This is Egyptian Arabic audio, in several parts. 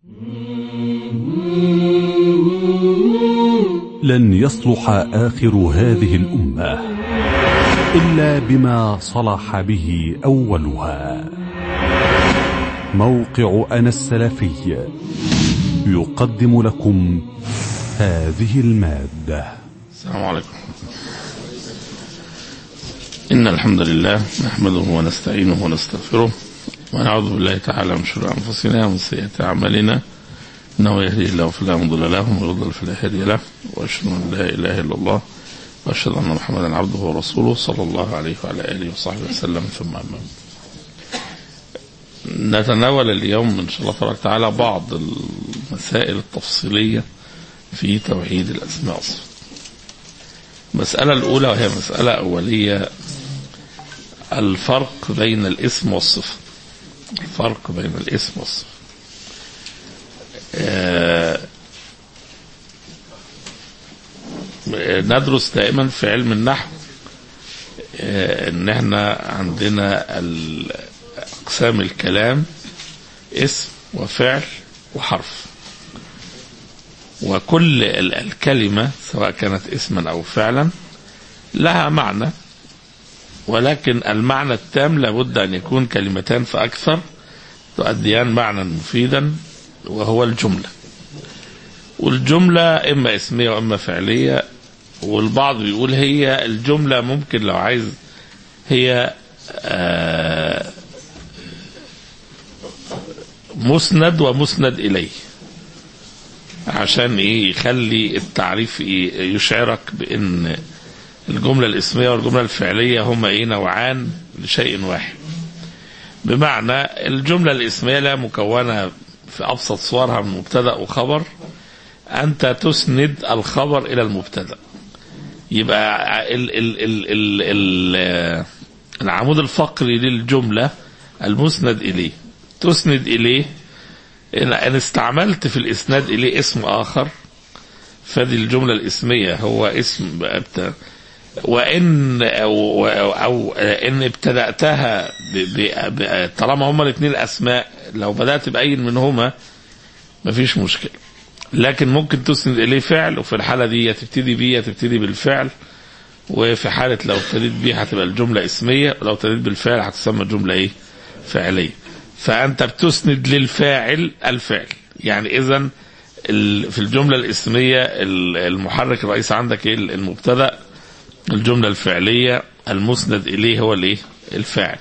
لن يصلح آخر هذه الأمة إلا بما صلح به أولها موقع أنا السلفي يقدم لكم هذه المادة السلام عليكم إن الحمد لله نحمده ونستعينه ونستغفره ونعوذ بالله تعالى من شرور أنفسنا ومن سيئات أعمالنا إنه يهدي الله فلا مضل له ومن يضلل فلا هادي له وأشهد أن لا إله إلا الله وأشهد أن محمدا عبده ورسوله صلى الله عليه وعلى آله وصحبه وسلم ثم أما بعد. نتناول اليوم إن شاء الله تبارك وتعالى بعض المسائل التفصيلية في توحيد الأسماء والصفات. المسألة الأولى وهي مسألة أولية الفرق بين الاسم والصفة الفرق بين الاسم والصفة آه، ندرس دائما في علم النحو آه، ان احنا عندنا ال- اقسام الكلام اسم وفعل وحرف وكل ال- الكلمة سواء كانت اسما او فعلا لها معنى ولكن المعنى التام لابد ان يكون كلمتان فاكثر تؤديان معنى مفيدا وهو الجملة والجملة إما اسمية وإما فعلية والبعض بيقول هي الجملة ممكن لو عايز هي آه، مسند ومسند إليه عشان إيه يخلي التعريف إيه يشعرك بأن الجملة الاسمية والجملة الفعلية هما إيه نوعان لشيء واحد بمعنى الجملة الاسمية لا مكونة في أبسط صورها من مبتدأ وخبر أنت تسند الخبر إلى المبتدأ يبقى ال ال ال ال ال العمود الفقري للجملة المسند إليه تسند إليه إن إن استعملت في الإسناد إليه اسم آخر فدي الجملة الاسمية هو اسم بتاع وان او, أو, أو ان ابتداتها ب ب ب طالما هما الاثنين اسماء لو بدات باي منهما مفيش مشكله لكن ممكن تسند اليه فعل وفي الحاله دي يا تبتدي بيه يا تبتدي بالفعل وفي حاله لو ابتديت بيه هتبقى الجمله اسميه ولو ابتديت بالفعل هتسمى جمله ايه فعليه فانت بتسند للفاعل الفعل يعني اذا ال- في الجمله الاسميه ال- المحرك الرئيسي عندك ايه المبتدا الجملة الفعلية المسند إليه هو الإيه؟ الفاعل.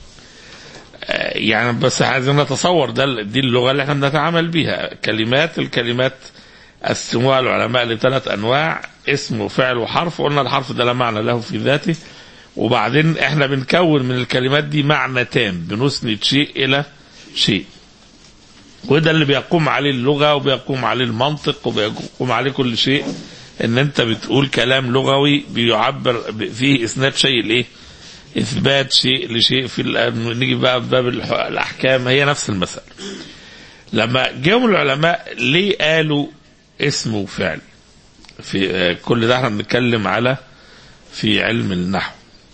آه، يعني بس عايزين نتصور ده دي اللغة اللي احنا بنتعامل بيها، كلمات الكلمات قسموها العلماء لثلاث أنواع اسم وفعل وحرف، قلنا الحرف ده لا معنى له في ذاته، وبعدين احنا بنكون من الكلمات دي معنى تام، بنسند شيء إلى شيء. وده اللي بيقوم عليه اللغة وبيقوم عليه المنطق وبيقوم عليه كل شيء ان انت بتقول كلام لغوي بيعبر ب- فيه اسناد شيء لايه اثبات شيء لشيء في ال- نيجي بقى في باب الح- الاحكام هي نفس المسألة لما جاءوا العلماء ليه قالوا اسم وفعل في آه، كل ده احنا بنتكلم على في علم النحو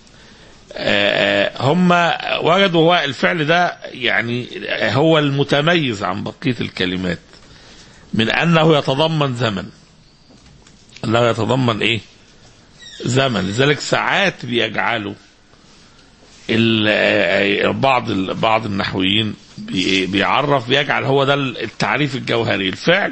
آه، هم وجدوا هو الفعل ده يعني هو المتميز عن بقية الكلمات من أنه يتضمن زمن أنه يتضمن إيه زمن لذلك ساعات بيجعلوا ال- آه، بعض ال- بعض النحويين بي- بيعرف بيجعل هو ده التعريف الجوهري الفعل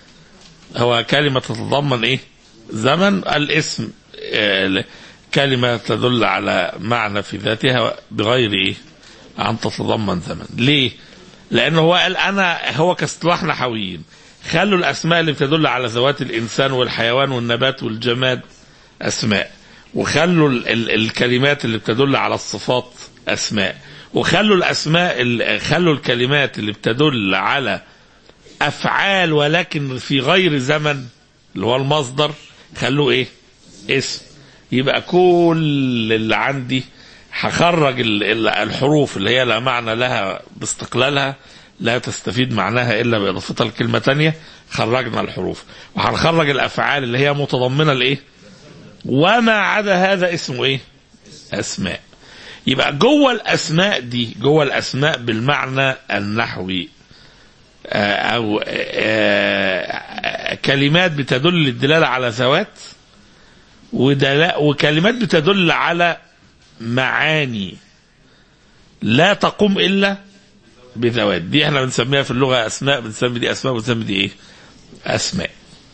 هو كلمة تتضمن إيه زمن الاسم آه، كلمة تدل على معنى في ذاتها بغير إيه أن تتضمن زمن ليه لأنه هو قال أنا هو كاصطلاح نحويين خلوا الأسماء اللي بتدل على ذوات الإنسان والحيوان والنبات والجماد أسماء وخلوا ال ال الكلمات اللي بتدل على الصفات أسماء وخلوا الأسماء ال- خلوا الكلمات اللي بتدل على أفعال ولكن في غير زمن اللي هو المصدر خلوه إيه اسم يبقى كل اللي عندي هخرج ال- ال- الحروف اللي هي لا معنى لها باستقلالها لا تستفيد معناها الا باضافتها لكلمه تانية خرجنا الحروف وهنخرج الافعال اللي هي متضمنه لايه وما عدا هذا اسمه ايه اسماء يبقى جوه الاسماء دي جوه الاسماء بالمعنى النحوي آه، او آه، كلمات بتدل للدلاله على ذوات ودلا- وكلمات بتدل على معاني لا تقوم الا بذوات دي احنا بنسميها في اللغه اسماء بنسمي دي اسماء بنسمي دي ايه اسماء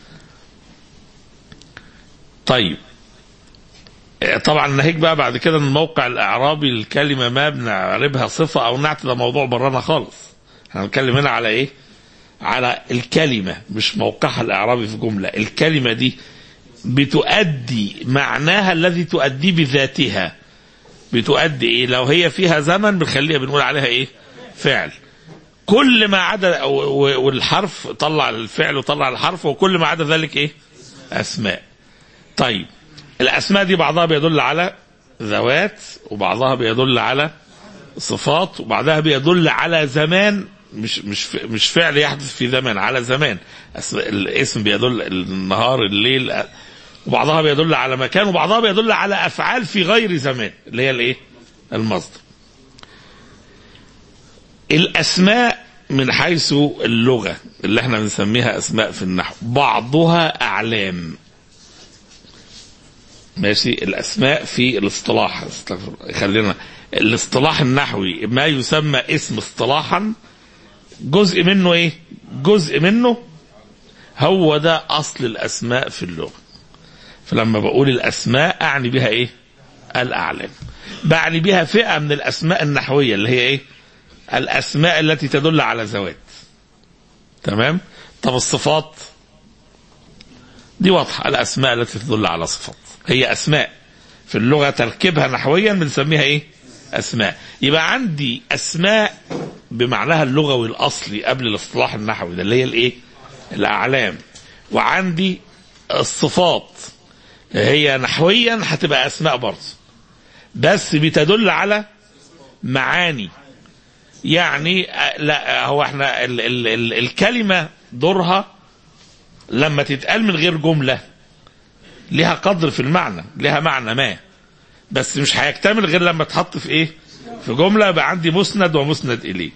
طيب آه، طبعا ناهيك بقى بعد كده ان الموقع الاعرابي للكلمه ما بنعربها صفه او نعت ده موضوع برانا خالص احنا بنتكلم هنا على ايه على الكلمه مش موقعها الاعرابي في جمله الكلمه دي بتؤدي معناها الذي تؤديه بذاتها بتؤدي ايه لو هي فيها زمن بنخليها بنقول عليها ايه فعل كل ما عدا و- و- والحرف طلع الفعل وطلع الحرف وكل ما عدا ذلك ايه اسماء طيب الاسماء دي بعضها بيدل على ذوات وبعضها بيدل على صفات وبعضها بيدل على زمان مش مش مش فعل يحدث في زمان على زمان أس- الاسم بيدل النهار الليل وبعضها بيدل على مكان وبعضها بيدل على افعال في غير زمان اللي هي الايه المصدر الاسماء من حيث اللغه اللي احنا بنسميها اسماء في النحو بعضها اعلام ماشي الاسماء في الاصطلاح استغفر خلينا الاصطلاح النحوي ما يسمى اسم اصطلاحا جزء منه ايه جزء منه هو ده اصل الاسماء في اللغه فلما بقول الاسماء اعني بها ايه الاعلام بعني بها فئه من الاسماء النحويه اللي هي ايه الاسماء التي تدل على ذوات تمام طب الصفات دي واضحه الاسماء التي تدل على صفات هي اسماء في اللغه تركيبها نحويا بنسميها ايه اسماء يبقى عندي اسماء بمعناها اللغوي الاصلي قبل الاصطلاح النحوي ده اللي هي الايه الاعلام وعندي الصفات هي نحويا هتبقى اسماء برضه بس بتدل على معاني يعني آه، لا هو احنا ال ال ال الكلمه دورها لما تتقال من غير جمله لها قدر في المعنى لها معنى ما بس مش هيكتمل غير لما تحط في ايه في جمله يبقى عندي مسند ومسند اليه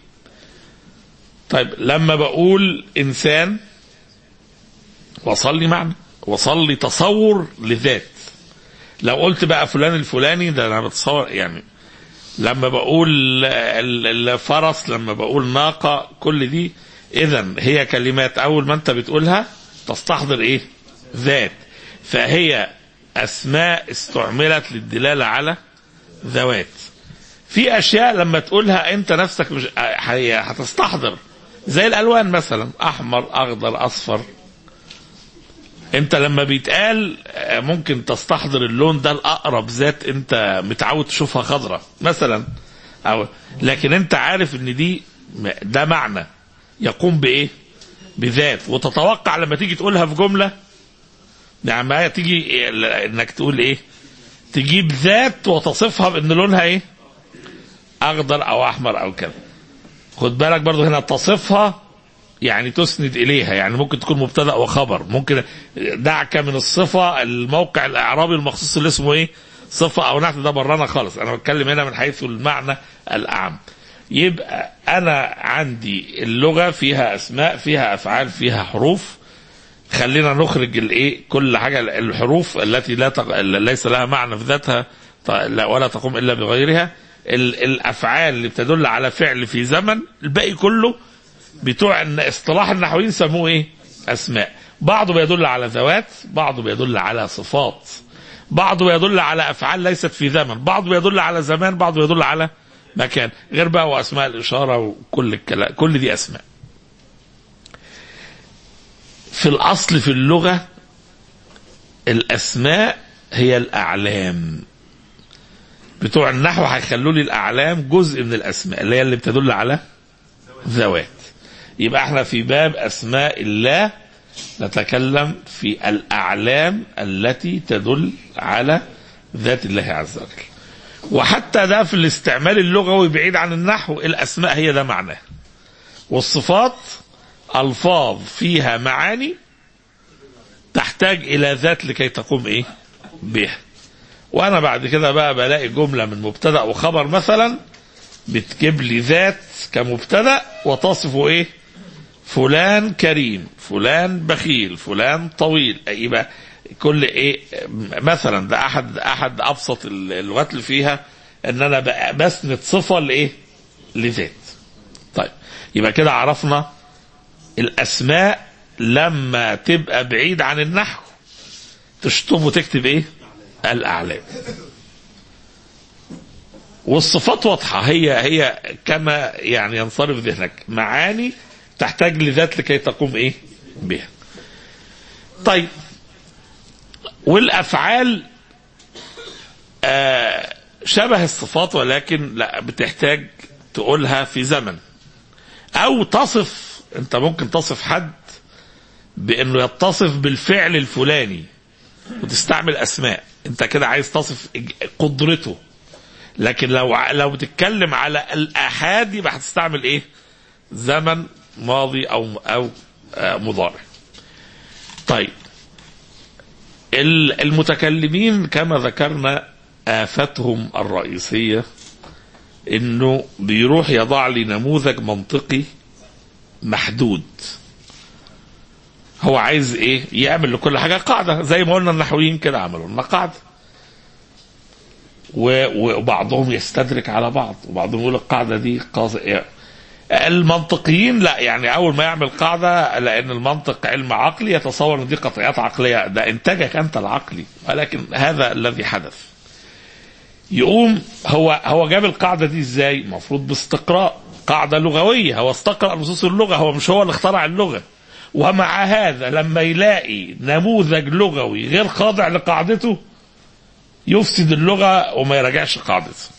طيب لما بقول انسان وصل لي معنى وصل لي تصور لذات لو قلت بقى فلان الفلاني ده انا بتصور يعني لما بقول ال- الفرس لما بقول ناقة كل دي اذا هي كلمات اول ما انت بتقولها تستحضر ايه ذات فهي اسماء استعملت للدلالة على ذوات في اشياء لما تقولها انت نفسك مش هي- هتستحضر زي الالوان مثلا احمر اخضر اصفر انت لما بيتقال آه، ممكن تستحضر اللون ده الاقرب ذات انت متعود تشوفها خضراء مثلا او لكن انت عارف ان دي ده معنى يقوم بايه بذات وتتوقع لما تيجي تقولها في جمله يعني ما تيجي انك تقول ايه تجيب ذات وتصفها بان لونها ايه اخضر او احمر او كذا خد بالك برضو هنا تصفها يعني تسند اليها يعني ممكن تكون مبتدا وخبر ممكن دعك من الصفه الموقع الاعرابي المخصوص اللي اسمه ايه صفه او نعت ده برانا خالص انا بتكلم هنا من حيث المعنى الاعم يبقى انا عندي اللغه فيها اسماء فيها افعال فيها حروف خلينا نخرج الايه كل حاجه الحروف التي لا تق... ليس لها معنى في ذاتها ط- لا- ولا تقوم الا بغيرها ال... الافعال اللي بتدل على فعل في زمن الباقي كله بتوع إن اصطلاح النحويين سموه ايه اسماء بعضه بيدل على ذوات بعضه بيدل على صفات بعضه بيدل على افعال ليست في زمن بعضه بيدل على زمان بعضه بيدل على مكان غير بقى واسماء الاشاره وكل الكلام كل دي اسماء في الاصل في اللغه الاسماء هي الاعلام بتوع النحو هيخلوا لي الاعلام جزء من الاسماء اللي هي اللي بتدل على ذوات يبقى احنا في باب اسماء الله نتكلم في الاعلام التي تدل على ذات الله عز وجل وحتى ده في الاستعمال اللغوي بعيد عن النحو الاسماء هي ده معناه والصفات الفاظ فيها معاني تحتاج الى ذات لكي تقوم ايه بها وانا بعد كده بقى بلاقي جمله من مبتدا وخبر مثلا بتجيب لي ذات كمبتدا وتصفه ايه فلان كريم فلان بخيل فلان طويل يبقى كل ايه مثلا ده احد احد ابسط ال- اللغات اللي فيها ان انا ب- بسند صفه لايه لذات طيب يبقى كده عرفنا الاسماء لما تبقى بعيد عن النحو تشطب وتكتب ايه الاعلام والصفات واضحه هي هي كما يعني ينصرف ذهنك معاني تحتاج لذات لكي تقوم ايه بها طيب والافعال آه شبه الصفات ولكن لا بتحتاج تقولها في زمن او تصف انت ممكن تصف حد بانه يتصف بالفعل الفلاني وتستعمل اسماء انت كده عايز تصف قدرته لكن لو لو بتتكلم على الاحاد يبقى هتستعمل ايه زمن ماضي او او آه، مضارع طيب ال- المتكلمين كما ذكرنا آفتهم الرئيسية انه بيروح يضع لي نموذج منطقي محدود هو عايز ايه يعمل لكل حاجة قاعدة زي ما قلنا النحويين كده عملوا لنا قاعدة و- وبعضهم يستدرك على بعض وبعضهم يقول القاعدة دي قاص المنطقيين لا يعني اول ما يعمل قاعده لان المنطق علم عقلي يتصور ان دي قطعيات عقليه ده انتاجك انت العقلي ولكن هذا الذي حدث يقوم هو هو جاب القاعده دي ازاي؟ المفروض باستقراء قاعده لغويه هو استقرا نصوص اللغه هو مش هو اللي اخترع اللغه ومع هذا لما يلاقي نموذج لغوي غير خاضع لقاعدته يفسد اللغه وما يراجعش قاعدته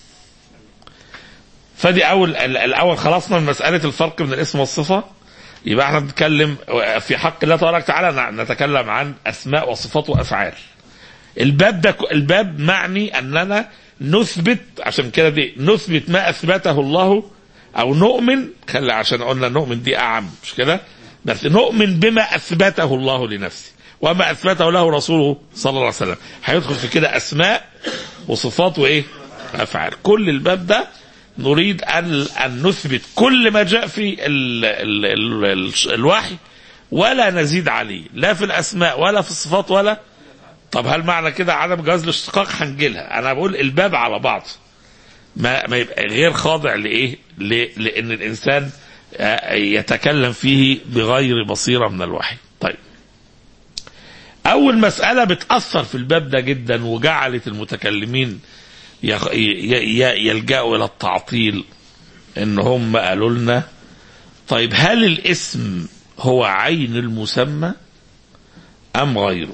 فدي اول ال- الاول خلصنا من مساله الفرق بين الاسم والصفه يبقى احنا بنتكلم في حق الله تبارك وتعالى نتكلم عن اسماء وصفات وافعال الباب ده الباب معني اننا نثبت عشان كده دي نثبت ما اثبته الله او نؤمن خلي عشان قلنا نؤمن دي اعم مش كده بس نؤمن بما اثبته الله لنفسه وما اثبته له رسوله صلى الله عليه وسلم هيدخل في كده اسماء وصفات وايه افعال كل الباب ده نريد ان ان نثبت كل ما جاء في ال ال ال ال الوحي ولا نزيد عليه لا في الاسماء ولا في الصفات ولا طب هل معنى كده عدم جواز الاشتقاق هنجيلها انا بقول الباب على بعض ما ما يبقى غير خاضع لايه ل- لان الانسان آه، يتكلم فيه بغير بصيره من الوحي طيب اول مساله بتاثر في الباب ده جدا وجعلت المتكلمين يخ- ي- ي- يلجأوا الى التعطيل ان هم قالوا لنا طيب هل الاسم هو عين المسمى ام غيره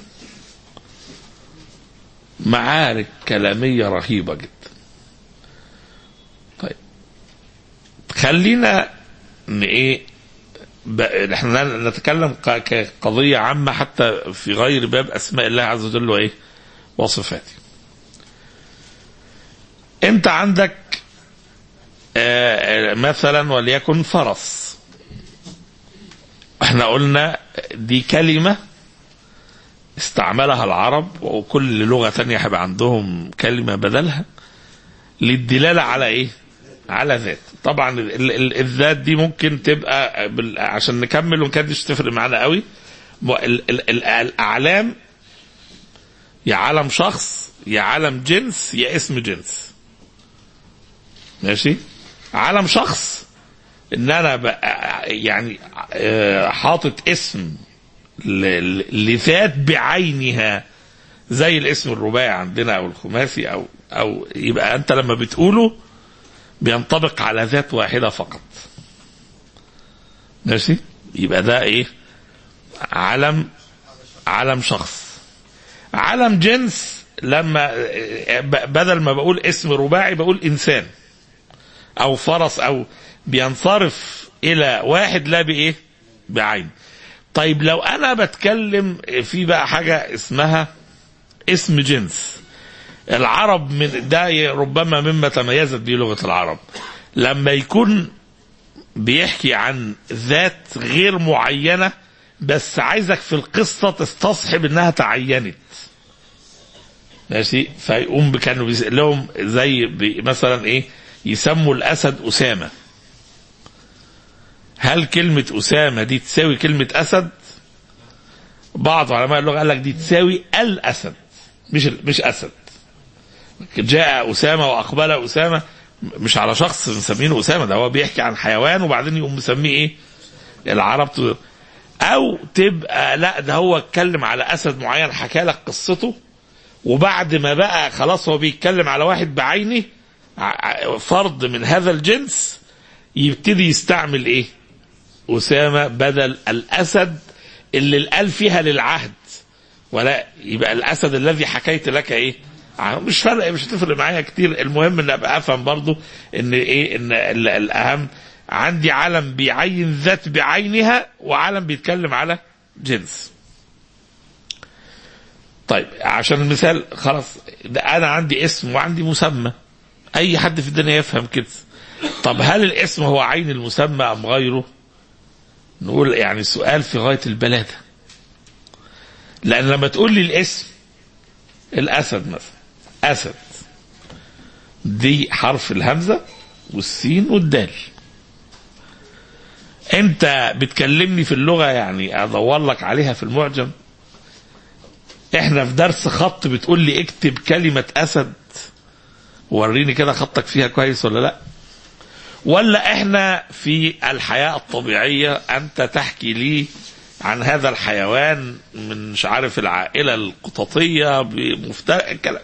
معارك كلامية رهيبة جدا طيب خلينا ن ايه ب- احنا نتكلم ك- كقضية عامة حتى في غير باب اسماء الله عز وجل وايه وصفاته انت عندك آه، آه، مثلا وليكن فرس احنا قلنا دي كلمة استعملها العرب وكل لغة ثانية هيبقى عندهم كلمة بدلها للدلالة على ايه على ذات طبعا ال- ال- الذات دي ممكن تبقى بال- عشان نكمل وما كانتش تفرق معانا قوي م- ال- ال- ال- الاعلام يا علم شخص يا علم جنس يا اسم جنس ماشي علم شخص ان انا بقى يعني آه، حاطط اسم ل- ل- لذات بعينها زي الاسم الرباعي عندنا او الخماسي او او يبقى انت لما بتقوله بينطبق على ذات واحده فقط ماشي يبقى ده ايه علم علم شخص علم جنس لما ب- بدل ما بقول اسم رباعي بقول انسان او فرس او بينصرف الى واحد لا بايه بعين طيب لو انا بتكلم في بقى حاجه اسمها اسم جنس العرب من ده ربما مما تميزت به لغه العرب لما يكون بيحكي عن ذات غير معينه بس عايزك في القصه تستصحب انها تعينت ماشي فيقوم كانوا بيس- لهم زي بي- مثلا ايه يسموا الاسد اسامه هل كلمة أسامة دي تساوي كلمة أسد بعض علماء اللغة قال لك دي تساوي الأسد مش مش أسد جاء أسامة وأقبل أسامة مش على شخص مسمينه أسامة ده هو بيحكي عن حيوان وبعدين يقوم مسميه إيه العرب ت- أو تبقى لا ده هو اتكلم على أسد معين حكى لك قصته وبعد ما بقى خلاص هو بيتكلم على واحد بعينه ع- فرد من هذا الجنس يبتدي يستعمل ايه أسامة بدل الأسد اللي الأل فيها للعهد ولا يبقى الأسد الذي حكيت لك ايه ع- مش فرق مش هتفرق معايا كتير المهم ان ابقى افهم برضو ان ايه ان ال- الاهم عندي علم بيعين ذات بعينها وعلم بيتكلم على جنس طيب عشان المثال خلاص ده انا عندي اسم وعندي مسمى اي حد في الدنيا يفهم كده طب هل الاسم هو عين المسمى ام غيره نقول يعني سؤال في غايه البلاده لان لما تقول لي الاسم الاسد مثلا اسد دي حرف الهمزه والسين والدال انت بتكلمني في اللغه يعني ادور لك عليها في المعجم احنا في درس خط بتقول لي اكتب كلمه اسد وريني كده خطك فيها كويس ولا لا ولا احنا في الحياة الطبيعية انت تحكي لي عن هذا الحيوان من مش عارف العائلة القططية بمفترق الكلام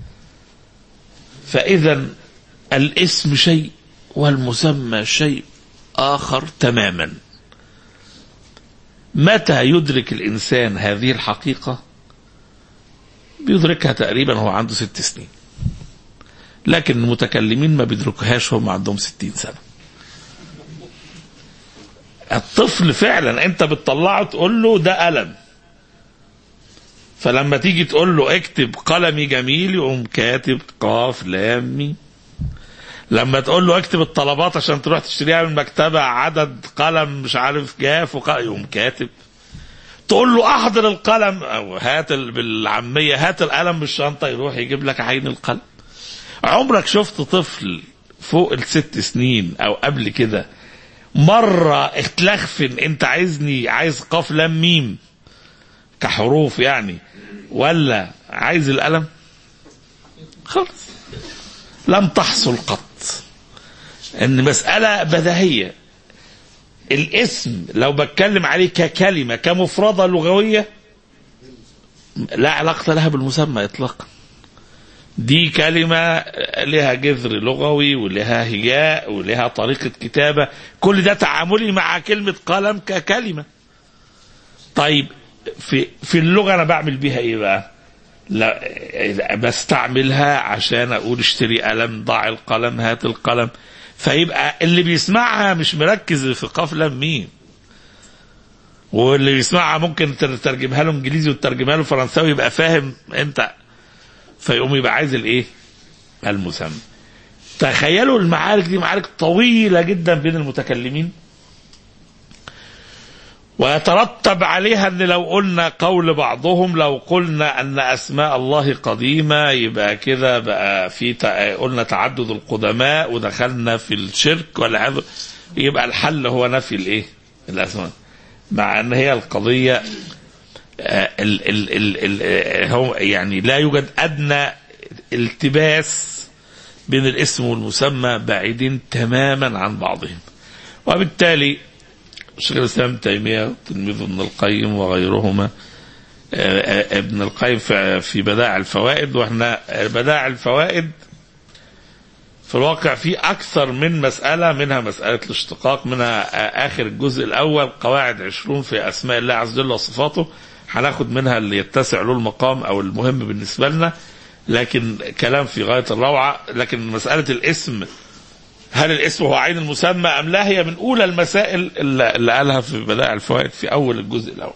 فاذا الاسم شيء والمسمى شيء اخر تماما متى يدرك الانسان هذه الحقيقة بيدركها تقريبا هو عنده ست سنين لكن المتكلمين ما بيدركوهاش هم عندهم ستين سنة الطفل فعلا انت بتطلعه تقول له ده قلم فلما تيجي تقول له اكتب قلمي جميل يقوم كاتب قاف لام ميم لما تقول له اكتب الطلبات عشان تروح تشتريها من المكتبة عدد قلم مش عارف جاف وق- يقوم كاتب تقول له احضر القلم او هات ال- بالعامية هات القلم من الشنطة يروح يجيب لك عين القلم عمرك شفت طفل فوق الست سنين او قبل كده مرة اتلخفن انت عايزني عايز قاف لام ميم كحروف يعني ولا عايز القلم خلاص لم تحصل قط ان مسألة بديهية الاسم لو بتكلم عليه ككلمة كمفردة لغوية لا علاقة لها بالمسمى اطلاقا دي كلمة لها جذر لغوي ولها هجاء ولها طريقة كتابة كل ده تعاملي مع كلمة قلم ككلمة طيب في في اللغة أنا بعمل بيها إيه بقى؟ لا بستعملها عشان أقول اشتري قلم ضع القلم هات القلم فيبقى اللي بيسمعها مش مركز في قاف لام ميم واللي بيسمعها ممكن تترجمها له انجليزي وتترجمها له فرنساوي يبقى فاهم انت فيقوم يبقى عايز الايه؟ المسمى. تخيلوا المعارك دي معارك طويله جدا بين المتكلمين ويترتب عليها ان لو قلنا قول بعضهم لو قلنا ان اسماء الله قديمه يبقى كده بقى في تع- قلنا تعدد القدماء ودخلنا في الشرك ولا هذا يبقى الحل هو نفي الايه؟ الاسماء. مع ان هي القضيه آه، ال ال ال ال آه، هو يعني لا يوجد ادنى التباس بين الاسم والمسمى بعيدين تماما عن بعضهم وبالتالي شيخ الاسلام ابن تيميه تلميذ ابن القيم وغيرهما آه، آه، ابن القيم في في بدائع الفوائد واحنا آه، بدائع الفوائد في الواقع في اكثر من مساله منها مساله الاشتقاق منها آه، اخر الجزء الاول قواعد عشرون في اسماء الله عز وجل وصفاته هناخد منها اللي يتسع له المقام او المهم بالنسبه لنا لكن كلام في غايه الروعه لكن مساله الاسم هل الاسم هو عين المسمى ام لا هي من اولى المسائل اللي اللي قالها في بدائع الفوائد في اول الجزء الاول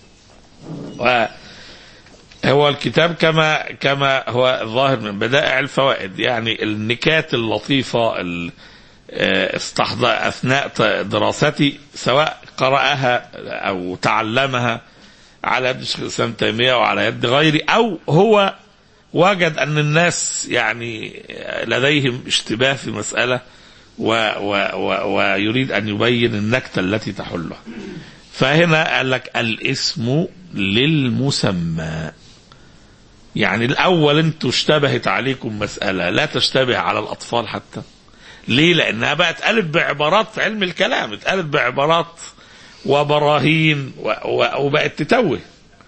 هو الكتاب كما كما هو الظاهر من بدائع الفوائد يعني النكات اللطيفه ال- آه، استحضر اثناء ت- دراستي سواء قراها او تعلمها على يد الشيخ الاسلام تيميه وعلى يد غيري او هو وجد ان الناس يعني لديهم اشتباه في مساله و و و ويريد أن يبين النكتة التي تحلها فهنا قال لك الاسم للمسمى يعني الأول انتوا اشتبهت عليكم مسألة لا تشتبه على الأطفال حتى ليه لأنها بقى اتقالت بعبارات في علم الكلام اتقالت بعبارات وبراهين و- و- وبقت تتوه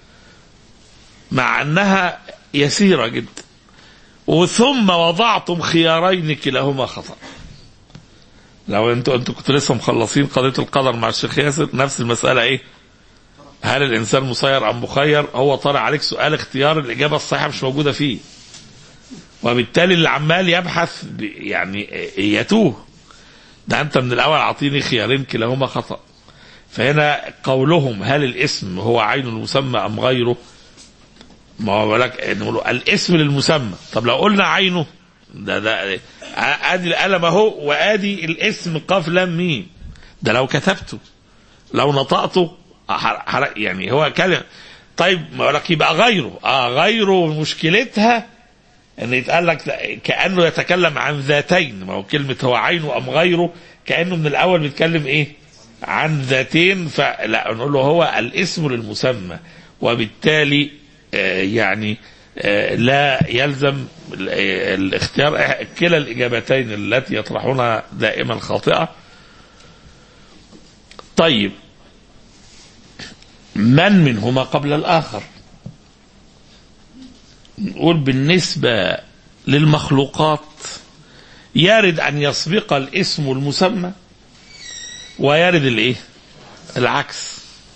مع أنها يسيرة جدا وثم وضعتم خيارين كلاهما خطأ لو انتوا انتوا كنتوا لسه مخلصين قضيه القدر مع الشيخ ياسر نفس المساله ايه؟ هل الانسان مسير ام مخير؟ هو طالع عليك سؤال اختيار الاجابه الصحيحه مش موجوده فيه. وبالتالي اللي عمال يبحث ب- يعني يتوه. ده انت من الاول اعطيني خيارين كلاهما خطا. فهنا قولهم هل الاسم هو عين المسمى ام غيره؟ ما هو بالك نقول الاسم للمسمى، طب لو قلنا عينه ده ده ادي القلم اهو وادي الاسم قاف لام ميم ده لو كتبته لو نطقته حر- حر- يعني هو كلمه طيب ما لك يبقى غيره اه غيره مشكلتها ان يتقال لك كانه يتكلم عن ذاتين ما هو كلمه هو عينه ام غيره كانه من الاول بيتكلم ايه عن ذاتين فلا نقول له هو الاسم للمسمى وبالتالي آه، يعني آه، لا يلزم ال- آه، الاختيار كلا الاجابتين التي يطرحونها دائما خاطئه طيب من منهما قبل الاخر نقول بالنسبه للمخلوقات يرد ان يسبق الاسم المسمى ويرد الايه العكس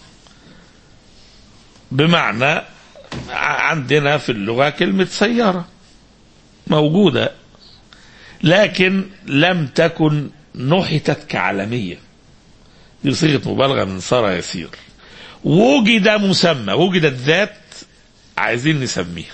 بمعنى ع- عندنا في اللغة كلمة سيارة موجودة لكن لم تكن نحتت كعلمية دي صيغة مبالغة من سارة يسير وجد مسمى وجدت ذات عايزين نسميها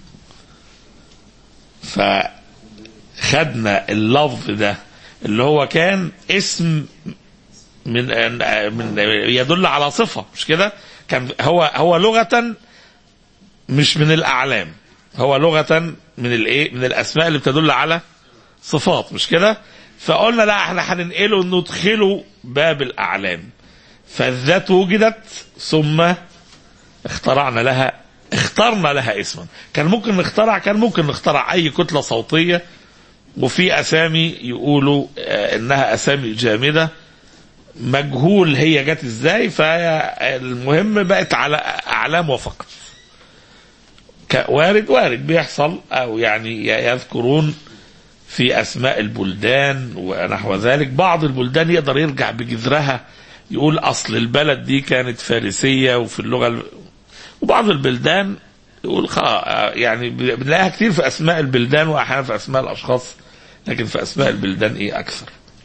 فخدنا اللفظ ده اللي هو كان اسم من من يدل على صفة مش كده كان هو هو لغة مش من الأعلام هو لغة من الايه من الأسماء اللي بتدل على صفات مش كده فقلنا لا احنا هننقله ندخله باب الأعلام فالذات وجدت ثم اخترعنا لها اخترنا لها اسما كان ممكن نخترع كان ممكن نخترع اي كتله صوتيه وفي اسامي يقولوا آه، انها اسامي جامده مجهول هي جت ازاي فالمهم بقت على اعلام وفقط ك- وارد وارد بيحصل او يعني ي- يذكرون في اسماء البلدان ونحو ذلك بعض البلدان يقدر يرجع بجذرها يقول اصل البلد دي كانت فارسيه وفي اللغه ال- وبعض البلدان يقول خ... يعني بنلاقيها كتير في اسماء البلدان واحيانا في اسماء الاشخاص لكن في اسماء البلدان ايه اكثر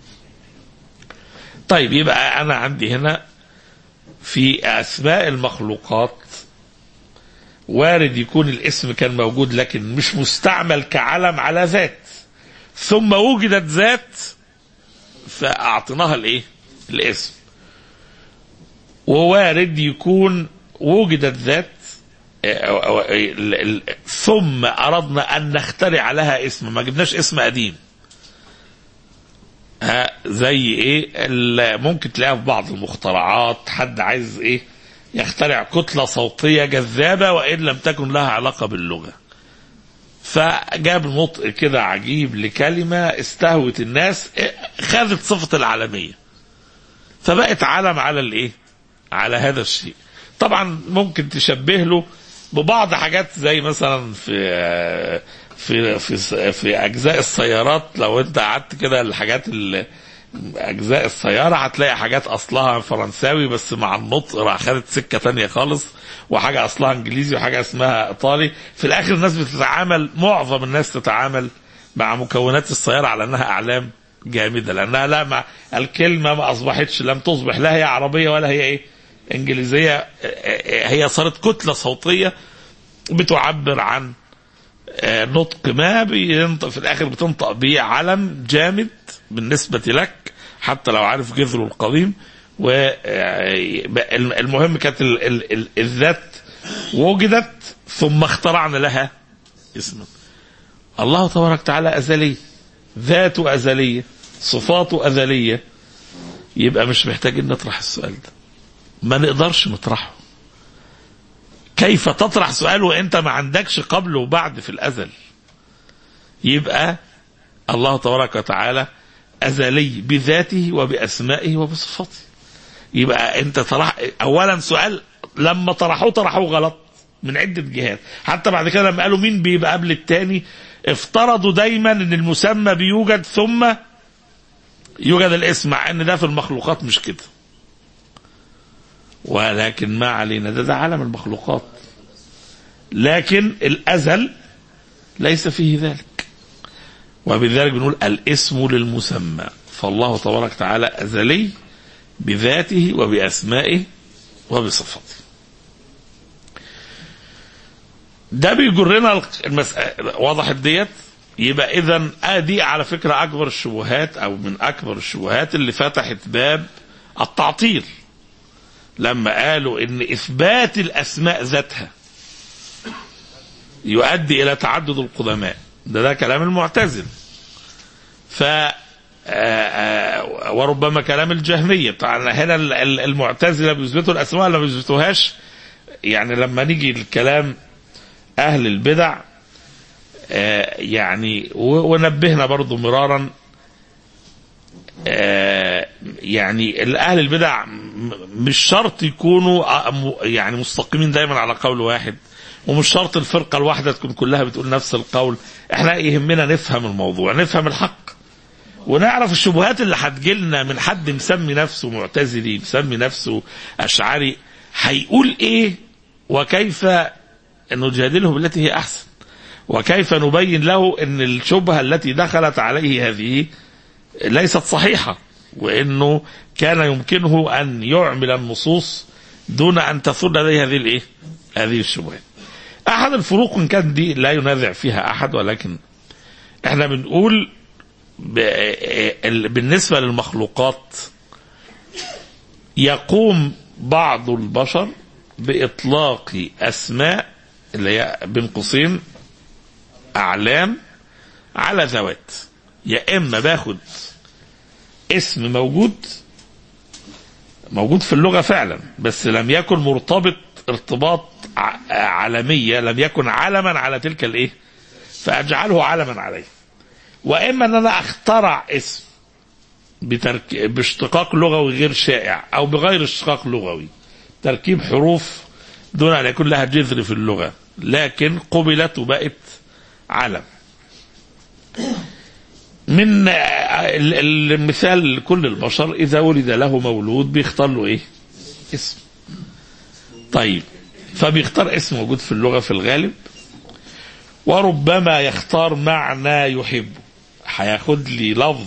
طيب يبقى انا عندي هنا في اسماء المخلوقات وارد يكون الاسم كان موجود لكن مش مستعمل كعلم على ذات ثم وجدت ذات فاعطيناها الايه الاسم ووارد يكون وجدت ذات آه، أو- أو- ال- ال- ثم اردنا ان نخترع لها اسم ما جبناش اسم قديم ها زي ايه ال- ممكن تلاقيها في بعض المخترعات حد عايز ايه يخترع كتلة صوتية جذابة وإن لم تكن لها علاقة باللغة فجاب نطق كده عجيب لكلمة استهوت الناس إيه، خدت صفة العالمية فبقت علم على الايه على هذا الشيء طبعا ممكن تشبه له ببعض حاجات زي مثلا في في في في اجزاء السيارات لو انت قعدت كده الحاجات اللي اجزاء السياره هتلاقي حاجات اصلها فرنساوي بس مع النطق راح خدت سكه تانية خالص وحاجه اصلها انجليزي وحاجه اسمها ايطالي في الاخر الناس بتتعامل معظم الناس تتعامل مع مكونات السياره على انها اعلام جامده لانها لا مع الكلمه ما اصبحتش لم تصبح لا هي عربيه ولا هي ايه انجليزيه هي صارت كتله صوتيه بتعبر عن آه، نطق ما بينطق في الاخر بتنطق بيه علم جامد بالنسبه لك حتى لو عارف جذره القديم والمهم كانت ال- ال- ال- الذات وجدت ثم اخترعنا لها اسما الله تبارك وتعالى ازلي ذات ازليه صفاته أزلية يبقى مش محتاجين نطرح السؤال ده ما نقدرش نطرحه كيف تطرح سؤال وانت ما عندكش قبل وبعد في الازل يبقى الله تبارك وتعالى ازلي بذاته وباسمائه وبصفاته يبقى انت طرح اولا سؤال لما طرحوه طرحوه غلط من عده جهات حتى بعد كده لما قالوا مين بيبقى قبل التاني افترضوا دايما ان المسمى بيوجد ثم يوجد الاسم مع ان ده في المخلوقات مش كده ولكن ما علينا ده ده عالم المخلوقات لكن الازل ليس فيه ذلك وبذلك بنقول الاسم للمسمى فالله تبارك وتعالى ازلي بذاته وباسمائه وبصفاته ده بيجرنا المسألة وضحت ديت يبقى اذا ادي على فكره اكبر الشبهات او من اكبر الشبهات اللي فتحت باب التعطيل لما قالوا ان اثبات الاسماء ذاتها يؤدي الى تعدد القدماء ده ده كلام المعتزل ف وربما كلام الجهميه طبعا هنا المعتزله بيثبتوا الاسماء ولا ما بيثبتوهاش يعني لما نيجي الكلام اهل البدع يعني ونبهنا برضو مرارا يعني اهل البدع مش شرط يكونوا يعني مستقيمين دايما على قول واحد ومش شرط الفرقه الواحده تكون كلها بتقول نفس القول احنا يهمنا نفهم الموضوع نفهم الحق ونعرف الشبهات اللي هتجيلنا من حد مسمي نفسه معتزلي مسمي نفسه اشعري هيقول ايه وكيف نجادله بالتي هي احسن وكيف نبين له ان الشبهه التي دخلت عليه هذه ليست صحيحه وانه كان يمكنه ان يعمل النصوص دون ان تثر لديه هذه الايه؟ هذه الشبهات. احد الفروق ان كان دي لا ينازع فيها احد ولكن احنا بنقول بالنسبه للمخلوقات يقوم بعض البشر باطلاق اسماء اللي هي بين قوسين اعلام على ذوات يا اما باخد اسم موجود موجود في اللغه فعلا بس لم يكن مرتبط ارتباط عالميه لم يكن علما على تلك الايه فاجعله علما عليه واما ان انا اخترع اسم بترك... باشتقاق لغوي غير شائع او بغير اشتقاق لغوي تركيب حروف دون ان يكون لها جذر في اللغه لكن قبلت وبقت علم من المثال لكل البشر اذا ولد له مولود بيختار له ايه اسم طيب فبيختار اسم موجود في اللغه في الغالب وربما يختار معنى يحبه هياخد لي لفظ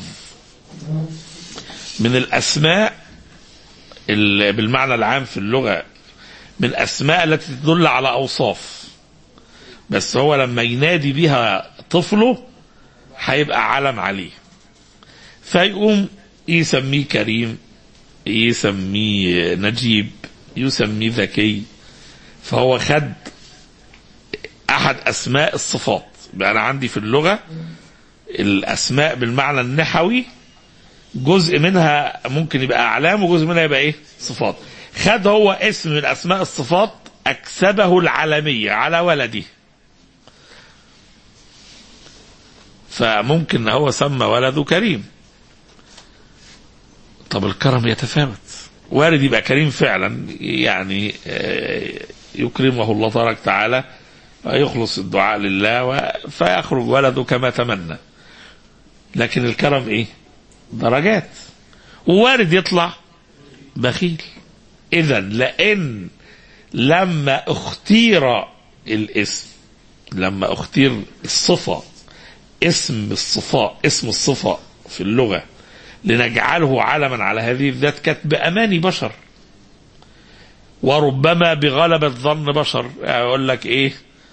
من الاسماء بالمعنى العام في اللغه من الاسماء التي تدل على اوصاف بس هو لما ينادي بها طفله هيبقى علم عليه فيقوم يسميه كريم يسميه نجيب يسميه ذكي فهو خد احد اسماء الصفات بقى انا عندي في اللغه الاسماء بالمعنى النحوي جزء منها ممكن يبقى اعلام وجزء منها يبقى ايه صفات خد هو اسم من اسماء الصفات اكسبه العالميه على ولده فممكن هو سمى ولده كريم طب الكرم يتفاوت وارد يبقى كريم فعلا يعني يكرمه الله تبارك وتعالى ويخلص الدعاء لله فيخرج ولده كما تمنى لكن الكرم ايه درجات ووارد يطلع بخيل اذا لان لما اختير الاسم لما اختير الصفه اسم الصفاء اسم الصفة في اللغة لنجعله علما على هذه الذات كانت بأماني بشر وربما بغلبة ظن بشر أقول لك إيه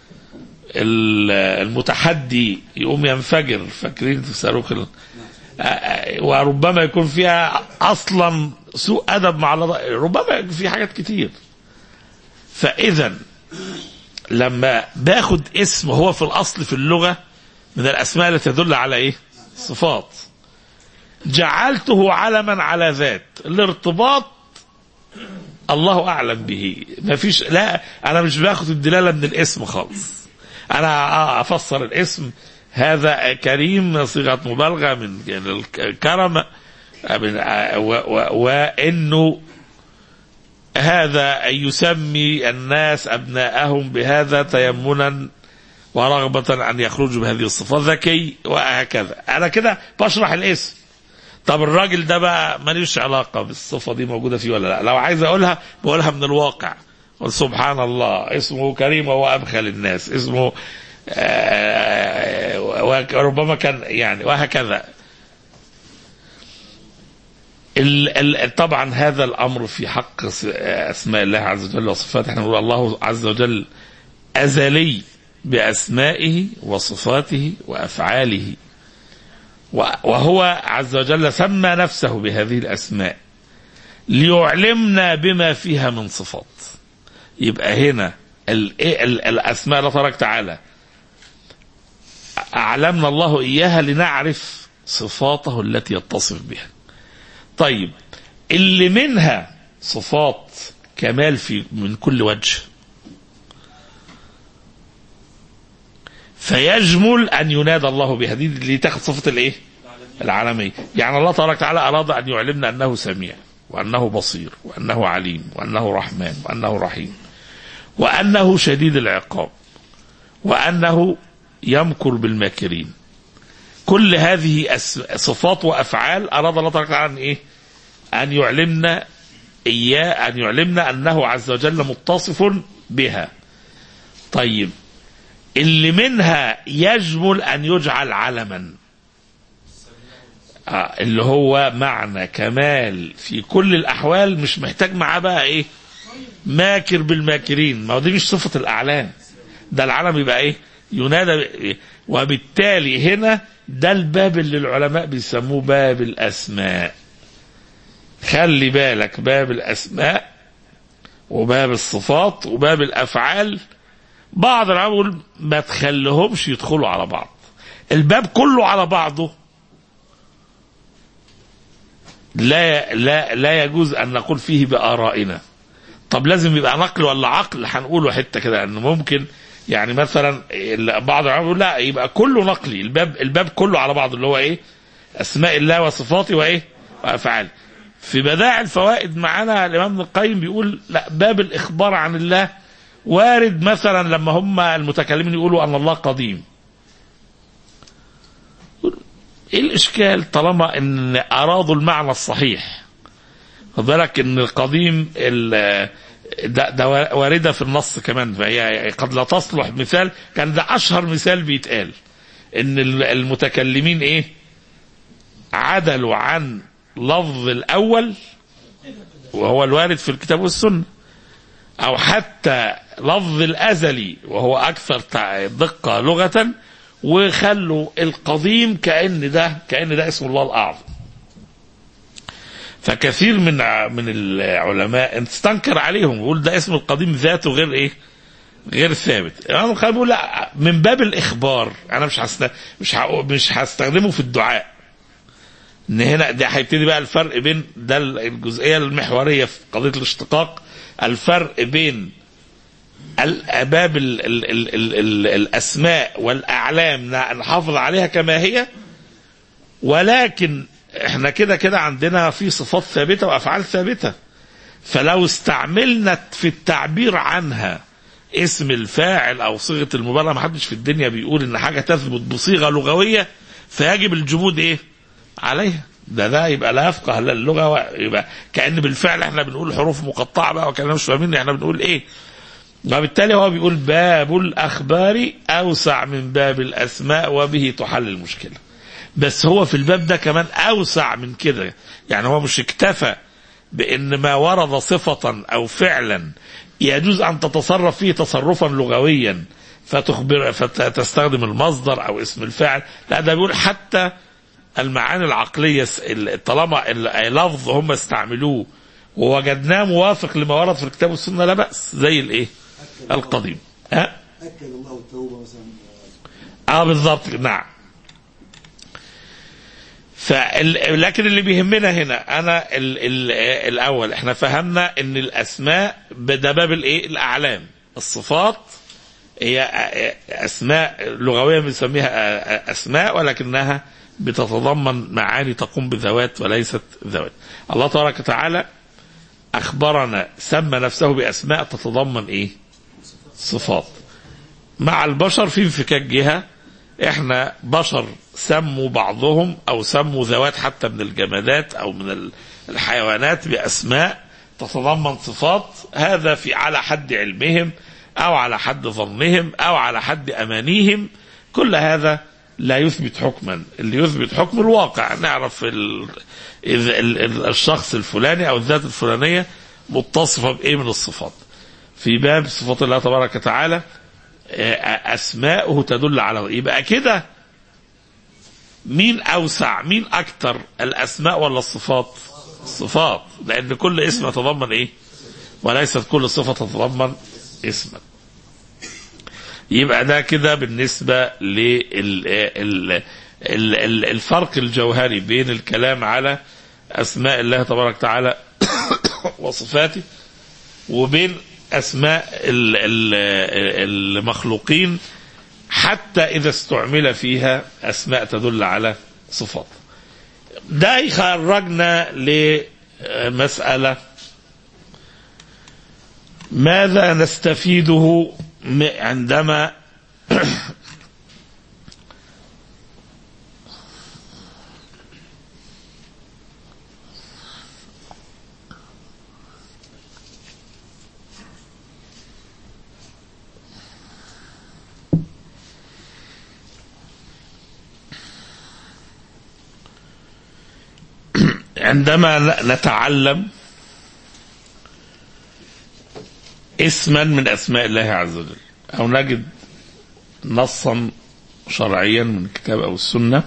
المتحدي يقوم ينفجر فاكرين في صاروخ وربما يكون فيها أصلا سوء أدب مع ربما يكون في حاجات كتير فإذا لما باخد اسم هو في الأصل في اللغة من الاسماء التي تدل على ايه؟ صفات. جعلته علما على ذات الارتباط الله اعلم به ما فيش لا انا مش باخد الدلاله من الاسم خالص انا افسر الاسم هذا كريم صيغه مبالغه من الكرم وانه هذا يسمي الناس ابناءهم بهذا تيمنا ورغبة أن يخرجوا بهذه الصفات ذكي وهكذا أنا كده بشرح الاسم طب الراجل ده بقى ماليش علاقة بالصفة دي موجودة فيه ولا لا لو عايز أقولها بقولها من الواقع قل سبحان الله اسمه كريم وهو أبخل الناس اسمه ربما كان يعني وهكذا ال ال طبعا هذا الامر في حق اسماء الله عز وجل وصفاته احنا نقول الله عز وجل ازلي باسمائه وصفاته وافعاله وهو عز وجل سمى نفسه بهذه الاسماء ليعلمنا بما فيها من صفات يبقى هنا ال ال الاسماء الله تبارك تعالى اعلمنا الله اياها لنعرف صفاته التي يتصف بها طيب اللي منها صفات كمال في من كل وجه فيجمل ان ينادى الله بها دي اللي تاخد صفه الايه؟ العالميه يعني الله تبارك وتعالى اراد ان يعلمنا انه سميع وانه بصير وانه عليم وانه رحمن وانه رحيم وانه شديد العقاب وانه يمكر بالماكرين كل هذه صفات وافعال اراد الله تبارك وتعالى ان ايه؟ ان يعلمنا اياه ان يعلمنا انه عز وجل متصف بها. طيب اللي منها يجمل ان يجعل علما. آه اللي هو معنى كمال في كل الاحوال مش محتاج معاه بقى ايه؟ ماكر بالماكرين، ما هو دي مش صفه الاعلام. ده العلم يبقى ايه؟ ينادى وبالتالي هنا ده الباب اللي العلماء بيسموه باب الاسماء خلي بالك باب الاسماء وباب الصفات وباب الافعال بعض العلماء يقول ما تخليهمش يدخلوا على بعض الباب كله على بعضه لا لا لا يجوز ان نقول فيه بارائنا طب لازم يبقى نقل ولا عقل هنقوله حته كده انه ممكن يعني مثلا بعض العلماء يقول لا يبقى كله نقلي الباب الباب كله على بعض اللي هو ايه اسماء الله وصفاته وايه وافعاله في بدائع الفوائد معانا الامام ابن القيم بيقول لا باب الاخبار عن الله وارد مثلا لما هم المتكلمين يقولوا ان الله قديم ايه الاشكال طالما ان ارادوا المعنى الصحيح خد بالك ان القديم ده, ده وارده في النص كمان فهي قد لا تصلح مثال كان ده اشهر مثال بيتقال ان المتكلمين ايه عدلوا عن لفظ الاول وهو الوارد في الكتاب والسنه او حتى لفظ الازلي وهو اكثر دقه لغه وخلوا القديم كان ده كان ده اسم الله الاعظم فكثير من من العلماء استنكر عليهم يقول ده اسم القديم ذاته غير ايه؟ غير ثابت. الامام الخليل بيقول لا من باب الاخبار انا مش هست... مش ه... مش هستخدمه في الدعاء. ان هنا ده هيبتدي بقى الفرق بين ده الجزئيه المحوريه في قضيه الاشتقاق الفرق بين باب ال ال ال ال ال الاسماء والاعلام نحافظ عليها كما هي ولكن احنا كده كده عندنا في صفات ثابته وافعال ثابته فلو استعملنا في التعبير عنها اسم الفاعل او صيغه المبالغه ما حدش في الدنيا بيقول ان حاجه تثبت بصيغه لغويه فيجب الجمود ايه عليها ده ده يبقى لا يفقه لا اللغه يبقى كان بالفعل احنا بنقول حروف مقطعه بقى وكان مش فاهمين احنا بنقول ايه وبالتالي هو بيقول باب الاخبار اوسع من باب الاسماء وبه تحل المشكله بس هو في الباب ده كمان اوسع من كده يعني هو مش اكتفى بان ما ورد صفه او فعلا يجوز ان تتصرف فيه تصرفا لغويا فتخبر فتستخدم المصدر او اسم الفاعل لا ده بيقول حتى المعاني العقليه طالما اللفظ هم استعملوه ووجدناه موافق لما ورد في الكتاب والسنه لا باس زي الايه؟ القديم ها؟ اكد الله التوبه مثلا اه بالظبط نعم فال... لكن اللي بيهمنا هنا انا ال... ال... الاول احنا فهمنا ان الاسماء ده باب الايه الاعلام الصفات هي اسماء لغويه بنسميها اسماء ولكنها بتتضمن معاني تقوم بذوات وليست ذوات الله تبارك وتعالى اخبرنا سمى نفسه باسماء تتضمن ايه صفات مع البشر في انفكاك جهه احنا بشر سموا بعضهم او سموا ذوات حتى من الجمادات او من الحيوانات باسماء تتضمن صفات هذا في على حد علمهم او على حد ظنهم او على حد امانيهم كل هذا لا يثبت حكما اللي يثبت حكم الواقع نعرف ال... ال... الشخص الفلاني او الذات الفلانيه متصفه بايه من الصفات في باب صفات الله تبارك وتعالى اسماؤه تدل على يبقى كده مين اوسع مين اكتر الاسماء ولا الصفات الصفات لان كل اسم يتضمن ايه وليست كل صفه تتضمن اسما يبقى ده كده بالنسبه للفرق الجوهري بين الكلام على اسماء الله تبارك وتعالى وصفاته وبين اسماء المخلوقين حتى اذا استعمل فيها اسماء تدل على صفات ده يخرجنا لمساله ماذا نستفيده عندما عندما نتعلم اسما من اسماء الله عز وجل او نجد نصا شرعيا من الكتاب او السنه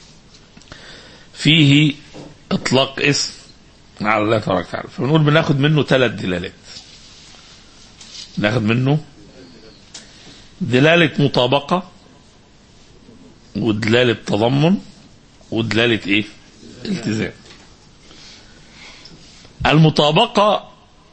فيه اطلاق اسم على الله تبارك وتعالى فبنقول بناخد منه ثلاث دلالات ناخد منه دلالة مطابقة ودلالة تضمن ودلالة ايه التزام المطابقة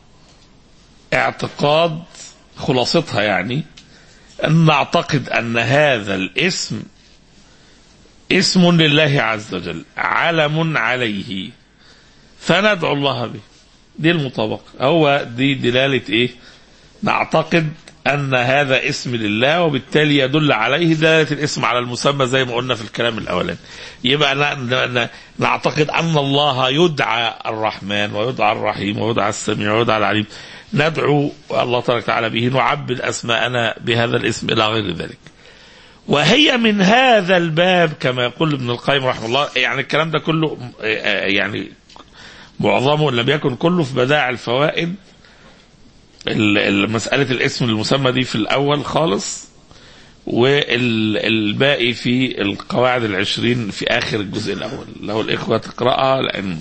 اعتقاد خلاصتها يعني أن نعتقد أن هذا الاسم اسم لله عز وجل علم عليه فندعو الله به دي المطابقة هو دي دلالة ايه نعتقد أن هذا اسم لله وبالتالي يدل عليه دلالة الاسم على المسمى زي ما قلنا في الكلام الأولاني يبقى نعتقد أن الله يدعى الرحمن ويدعى الرحيم ويدعى السميع ويدعى العليم ندعو الله تبارك وتعالى به نعبد أسماءنا بهذا الاسم إلى غير ذلك وهي من هذا الباب كما يقول ابن القيم رحمه الله يعني الكلام ده كله يعني معظمه لم يكن كله في بدائع الفوائد مسألة الاسم المسمى دي في الأول خالص والباقي في القواعد العشرين في آخر الجزء الأول لو الإخوة تقرأها لأن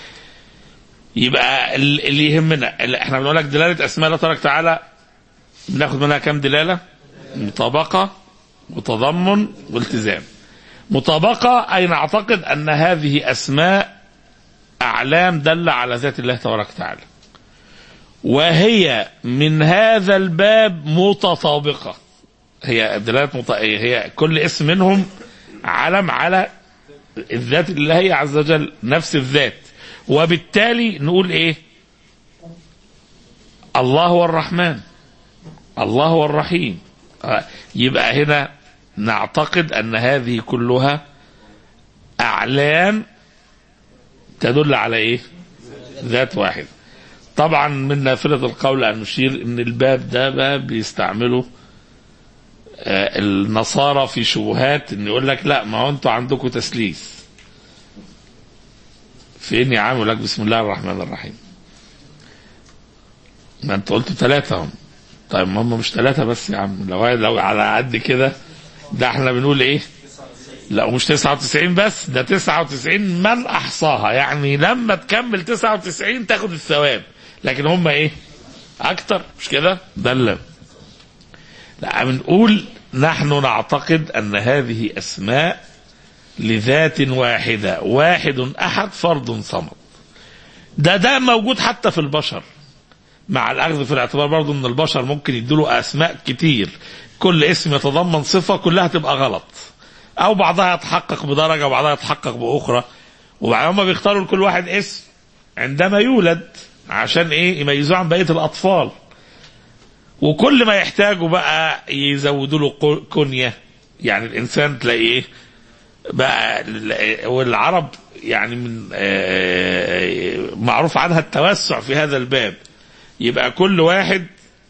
يبقى اللي يهمنا احنا بنقول لك دلالة أسماء الله تبارك وتعالى بناخد منها كام دلالة؟ مطابقة وتضمن والتزام. مطابقة أي نعتقد أن هذه أسماء أعلام دل على ذات الله تبارك وتعالى. وهي من هذا الباب متطابقة هي دلالة مط... هي كل اسم منهم علم على الذات الله عز وجل نفس الذات وبالتالي نقول ايه الله هو الرحمن الله هو الرحيم يبقى هنا نعتقد ان هذه كلها اعلام تدل على ايه ذات واحد طبعا من نافلة القول أن نشير أن الباب ده باب بيستعمله النصارى في شبهات أن يقول لك لا ما هو أنتوا عندكم تسليس فين يا عم يقول لك بسم الله الرحمن الرحيم ما أنت قلت ثلاثة هم طيب ما هم مش ثلاثة بس يا عم لو لو على قد كده ده احنا بنقول ايه؟ لا ومش 99 بس ده 99 من احصاها يعني لما تكمل 99 تاخد الثواب لكن هم ايه اكتر مش كده ده اللي لا بنقول نحن نعتقد ان هذه اسماء لذات واحدة واحد أحد فرد صمد ده ده موجود حتى في البشر مع الأخذ في الاعتبار برضو أن البشر ممكن يدوا أسماء كتير كل اسم يتضمن صفة كلها تبقى غلط أو بعضها يتحقق بدرجة وبعضها يتحقق بأخرى وبعدين هم بيختاروا لكل واحد اسم عندما يولد عشان ايه يميزوه عن بقيه الاطفال وكل ما يحتاجوا بقى يزودوا له قو- كنيه يعني الانسان تلاقيه بقى ال- والعرب يعني من آه، معروف عنها التوسع في هذا الباب يبقى كل واحد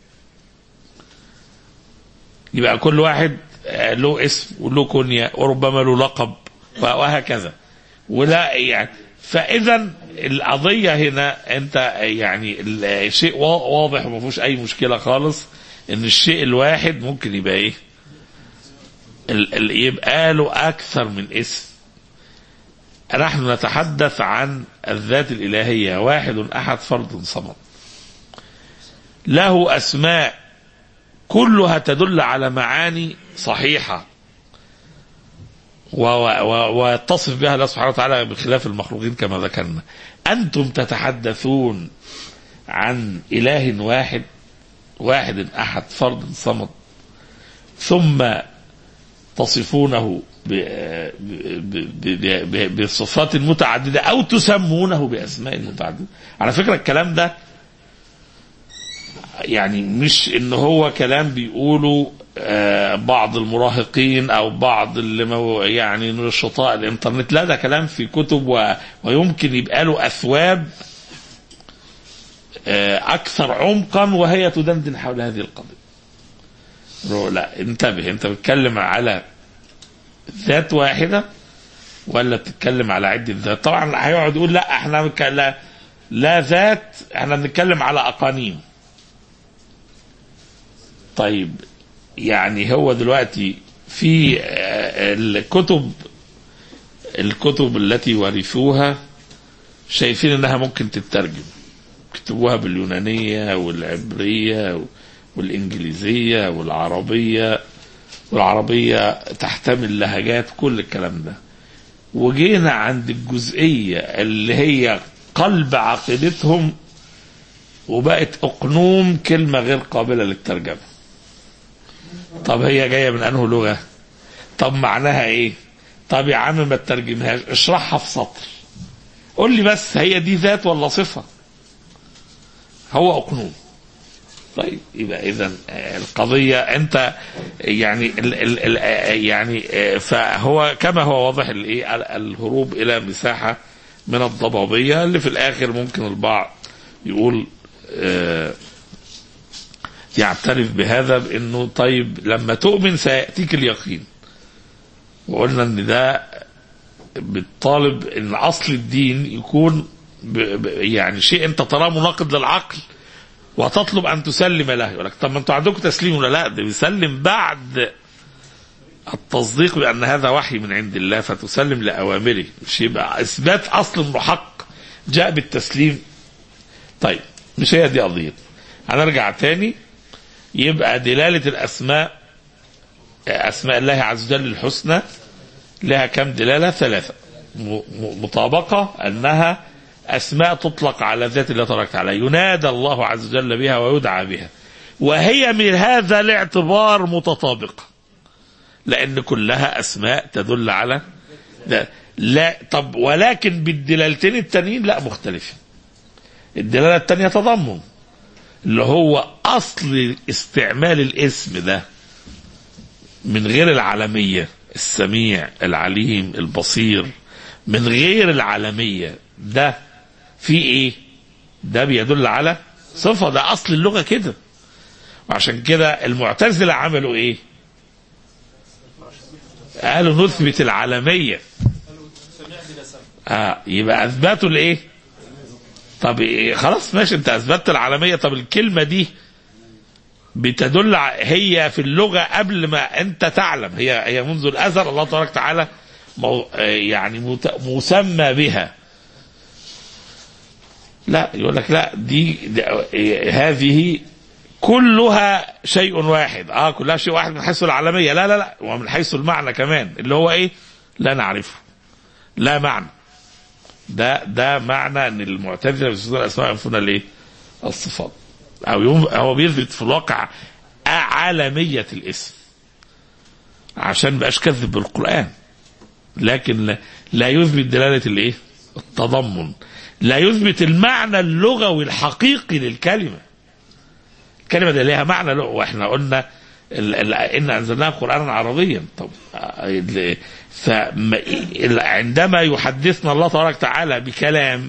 يبقى كل واحد آه، له اسم وله كنيه وربما له لقب وهكذا ولا يعني فاذا القضيه هنا انت يعني الشيء وا- واضح وما فيهوش اي مشكله خالص ان الشيء الواحد ممكن يبقى ايه ال- ال- يبقى له اكثر من اسم نحن نتحدث عن الذات الالهيه واحد احد فرد صمد له اسماء كلها تدل على معاني صحيحه و- و- ويتصف بها الله سبحانه وتعالى بخلاف المخلوقين كما ذكرنا أنتم تتحدثون عن إله واحد واحد أحد فرد صمد ثم تصفونه ب- ب- ب- ب- بصفات متعددة أو تسمونه بأسماء متعددة على فكرة الكلام ده يعني مش ان هو كلام بيقوله آه، بعض المراهقين او بعض اللي مو يعني نشطاء الانترنت لا ده كلام في كتب و ويمكن يبقى له اثواب آه، اكثر عمقا وهي تدندن حول هذه القضيه رو- لا انتبه انت بتتكلم على ذات واحده ولا بتتكلم على عده ذات طبعا هيقعد يقول لا احنا بك- لا, لا ذات احنا بنتكلم على اقانيم طيب يعني هو دلوقتي في آه، الكتب الكتب التي ورثوها شايفين انها ممكن تترجم كتبوها باليونانية والعبرية والإنجليزية والعربية والعربية تحتمل لهجات كل الكلام ده وجينا عند الجزئية اللي هي قلب عقيدتهم وبقت أقنوم كلمة غير قابلة للترجمة طب هي جاية من أنه لغة طب معناها إيه طب يا عم ما تترجمهاش اشرحها في سطر قول لي بس هي دي ذات ولا صفة هو أقنوم طيب يبقى اذا القضيه انت يعني ال ال ال يعني آه، فهو كما هو واضح الايه ال- الهروب الى مساحه من الضبابيه اللي في الاخر ممكن البعض يقول آه، يعترف بهذا بانه طيب لما تؤمن سياتيك اليقين وقلنا ان ده بالطالب ان اصل الدين يكون ب ب يعني شيء انت تراه مناقض للعقل وتطلب ان تسلم له يقول لك طب ما انتوا عندكم تسليم ولا لا ده بيسلم بعد التصديق بان هذا وحي من عند الله فتسلم لاوامره مش يبقى اثبات اصل محق جاء بالتسليم طيب مش هي دي قضيه هنرجع تاني يبقى دلاله الاسماء اسماء الله عز وجل الحسنى لها كم دلاله ثلاثه م- م- مطابقه انها اسماء تطلق على ذات الله تبارك وتعالى ينادى الله عز وجل بها ويدعى بها وهي من هذا الاعتبار متطابقه لان كلها اسماء تدل على ده لا طب ولكن بالدلالتين التانيين لا مختلفين الدلاله الثانيه تضمن اللي هو اصل استعمال الاسم ده من غير العالميه السميع العليم البصير من غير العالميه ده في ايه ده بيدل على صفه ده اصل اللغه كده وعشان كده المعتزله عملوا ايه قالوا نثبت العالميه اه يبقى اثبتوا الايه طب إيه خلاص ماشي انت اثبتت العالميه طب الكلمه دي بتدل ع- هي في اللغه قبل ما انت تعلم هي هي منذ الازل الله تبارك وتعالى مو آه يعني مت- مسمى بها لا يقول لك لا دي, دي إيه، هذه كلها شيء واحد اه كلها شيء واحد من حيث العالميه لا لا لا ومن حيث المعنى كمان اللي هو ايه لا نعرفه لا معنى ده ده معنى ان المعتزله بيثبتون الاسماء وينفون الايه؟ الصفات او يوم هو بيثبت في الواقع عالميه الاسم عشان بقاش كذب بالقران لكن لا, لا يثبت دلاله الايه؟ التضمن لا يثبت المعنى اللغوي الحقيقي للكلمه الكلمه دي ليها معنى لغوي واحنا قلنا ال- ال- ان انزلناه قرانا عربيا طب ال- فم- ال- عندما يحدثنا الله تبارك وتعالى بكلام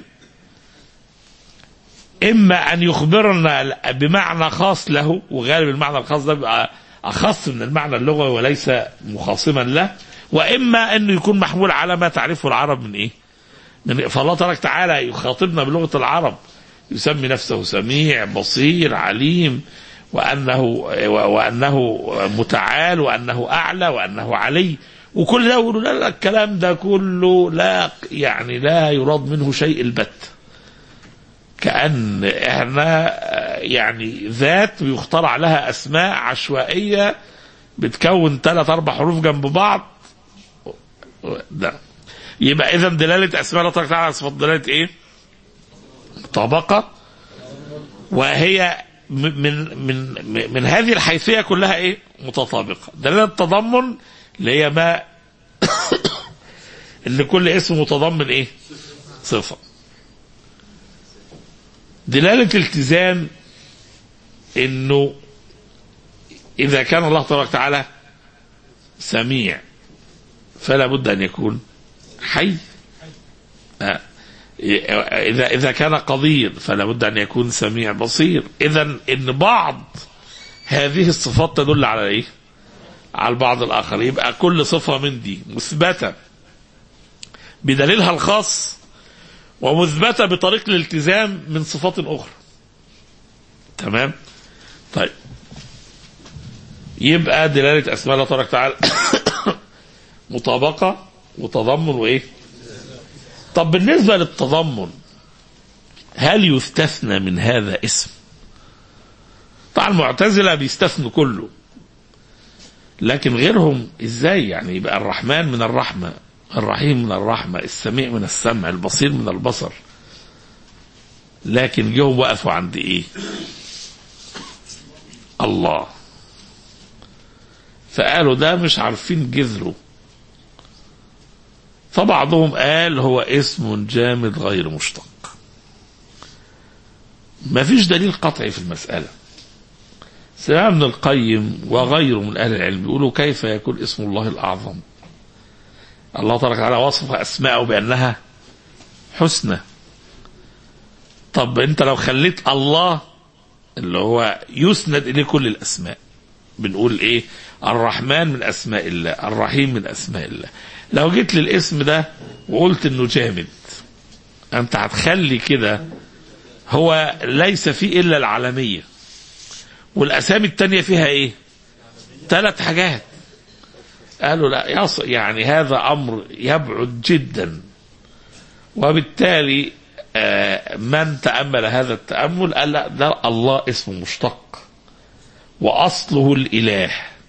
اما ان يخبرنا بمعنى خاص له وغالب المعنى الخاص ده بيبقى اخص من المعنى اللغوي وليس مخاصما له واما انه يكون محمول على ما تعرفه العرب من ايه؟ من فالله تبارك وتعالى يخاطبنا بلغه العرب يسمي نفسه سميع بصير عليم وانه وانه متعال وانه اعلى وانه علي وكل ده يقولوا لا لا الكلام ده كله لا يعني لا يراد منه شيء البت كأن احنا يعني ذات يخترع لها اسماء عشوائية بتكون ثلاث اربع حروف جنب بعض ده يبقى اذا دلالة اسماء الله تبارك وتعالى على صفات دلالة ايه؟ طبقة وهي من من من, من هذه الحيثية كلها ايه؟ متطابقة دلالة التضمن اللي هي ما ان كل اسم متضمن ايه؟ صفة دلالة التزام انه اذا كان الله تبارك وتعالى سميع فلا بد ان يكون حي آه. اذا اذا كان قدير فلا بد ان يكون سميع بصير اذا ان بعض هذه الصفات تدل على ايه على البعض الاخر يبقى كل صفه من دي مثبته بدليلها الخاص ومثبته بطريق الالتزام من صفات اخرى تمام طيب يبقى دلاله اسماء الله تبارك وتعالى مطابقه وتضمن وايه طب بالنسبه للتضمن هل يستثنى من هذا اسم طبعا المعتزله بيستثنوا كله لكن غيرهم ازاي يعني يبقى الرحمن من الرحمه الرحيم من الرحمه السميع من السمع البصير من البصر لكن جم وقفوا عند ايه الله فقالوا ده مش عارفين جذره فبعضهم قال هو اسم جامد غير مشتق ما فيش دليل قطعي في المسألة سواء ابن القيم وغيره من أهل العلم يقولوا كيف يكون اسم الله الأعظم الله تبارك وتعالى وصف أسماءه بأنها حسنى طب أنت لو خليت الله اللي هو يسند إليه كل الأسماء بنقول إيه الرحمن من أسماء الله الرحيم من أسماء الله لو جيت للاسم ده وقلت انه جامد انت هتخلي كده هو ليس فيه الا العالميه والاسامي التانية فيها ايه ثلاث حاجات قالوا لا يص يعني هذا امر يبعد جدا وبالتالي آه من تامل هذا التامل قال لا ده الله اسم مشتق واصله الاله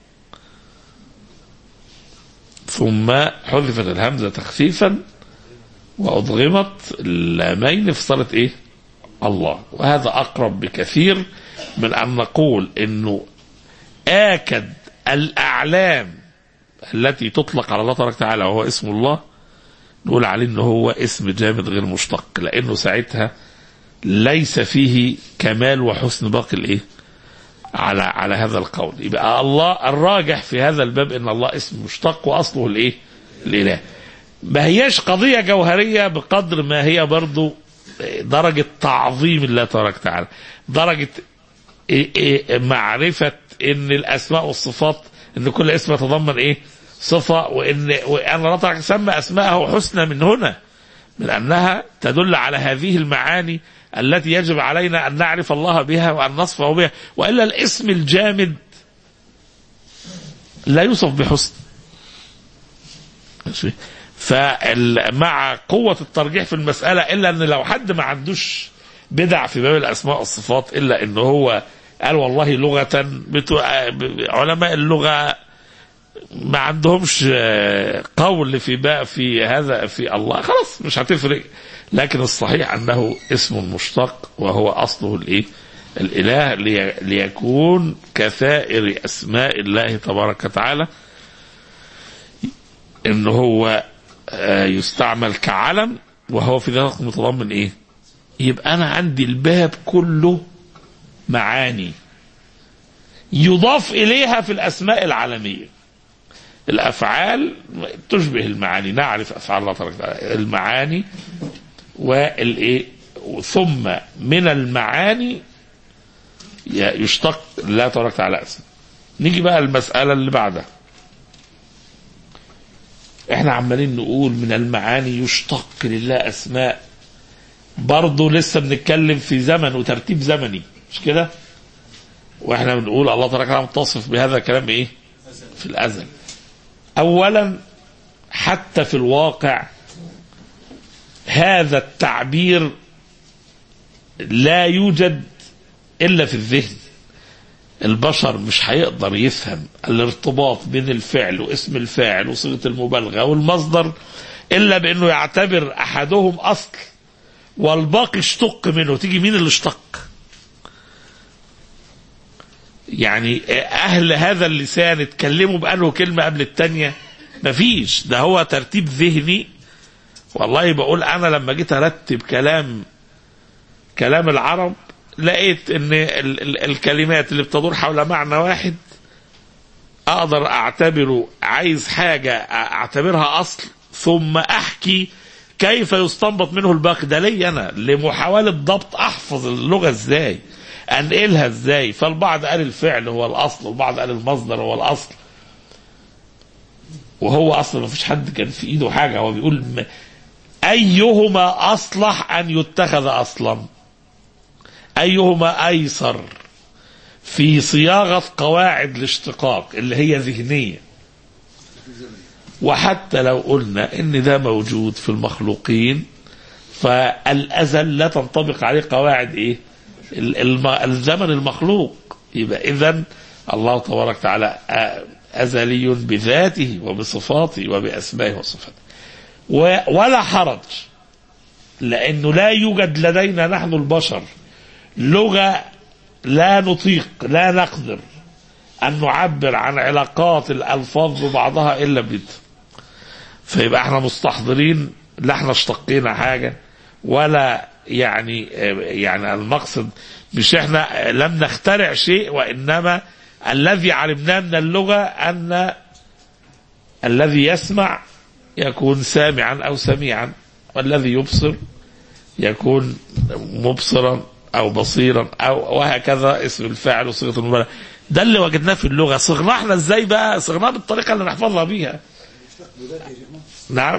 ثم حذفت الهمزة تخفيفا وأضغمت اللامين في صلاة إيه الله وهذا أقرب بكثير من أن نقول أنه آكد الأعلام التي تطلق على الله تبارك وتعالى وهو اسم الله نقول عليه أنه هو اسم جامد غير مشتق لأنه ساعتها ليس فيه كمال وحسن باقي الإيه على على هذا القول يبقى الله الراجح في هذا الباب ان الله اسم مشتق واصله الايه الاله ما هياش قضيه جوهريه بقدر ما هي برضو درجه تعظيم الله تبارك وتعالى درجه إيه إيه معرفه ان الاسماء والصفات ان كل اسم يتضمن ايه صفه وان وان الله تعالى سمى اسماءه حسنى من هنا من انها تدل على هذه المعاني التي يجب علينا ان نعرف الله بها وان نصفه بها والا الاسم الجامد لا يوصف بحسن فمع قوة الترجيح في المسألة إلا أن لو حد ما عندوش بدع في باب الأسماء والصفات إلا أنه هو قال والله لغة بتو... علماء اللغة ما عندهمش آه، قول في بقى في هذا في الله خلاص مش هتفرق لكن الصحيح انه اسم مشتق وهو اصله الايه؟ الاله لي- ليكون كثائر اسماء الله تبارك وتعالى ان هو آه، يستعمل كعلم وهو في ذلك متضمن ايه؟ يبقى انا عندي الباب كله معاني يضاف اليها في الاسماء العالميه الافعال تشبه المعاني نعرف افعال الله تبارك وتعالى المعاني والايه ثم من المعاني يشتق لا تبارك وتعالى اسم نيجي بقى المساله اللي بعدها احنا عمالين نقول من المعاني يشتق لله اسماء برضه لسه بنتكلم في زمن وترتيب زمني مش كده واحنا بنقول الله تبارك وتعالى متصف بهذا الكلام ايه في الازل اولا حتى في الواقع هذا التعبير لا يوجد الا في الذهن البشر مش هيقدر يفهم الارتباط بين الفعل واسم الفاعل وصيغه المبالغه والمصدر الا بانه يعتبر احدهم اصل والباقي اشتق منه تيجي مين اللي اشتق يعني اهل هذا اللسان اتكلموا بانه كلمه قبل الثانيه مفيش ده هو ترتيب ذهني والله بقول انا لما جيت ارتب كلام كلام العرب لقيت ان ال- ال- الكلمات اللي بتدور حول معنى واحد اقدر اعتبره عايز حاجه اعتبرها اصل ثم احكي كيف يستنبط منه الباقي ده لي انا لمحاوله ضبط احفظ اللغه ازاي انقلها ازاي فالبعض قال الفعل هو الاصل والبعض قال المصدر هو الاصل وهو اصلا ما فيش حد كان في ايده حاجه هو بيقول م- ايهما اصلح ان يتخذ اصلا ايهما ايسر في صياغه قواعد الاشتقاق اللي هي ذهنيه وحتى لو قلنا ان ده موجود في المخلوقين فالازل لا تنطبق عليه قواعد ايه ال- الم- الزمن المخلوق يبقى اذا الله تبارك وتعالى آه، ازلي بذاته وبصفاته وباسمائه وصفاته و- ولا حرج لانه لا يوجد لدينا نحن البشر لغه لا نطيق لا نقدر ان نعبر عن علاقات الالفاظ ببعضها الا بده فيبقى احنا مستحضرين لا احنا اشتقينا حاجه ولا يعني يعني المقصد مش احنا لم نخترع شيء وانما الذي علمناه من اللغه ان الذي يسمع يكون سامعا او سميعا والذي يبصر يكون مبصرا او بصيرا او وهكذا اسم الفاعل وصيغه المبالغه ده اللي وجدناه في اللغه صغناه احنا ازاي بقى صغناه بالطريقه اللي نحفظها بيها نعم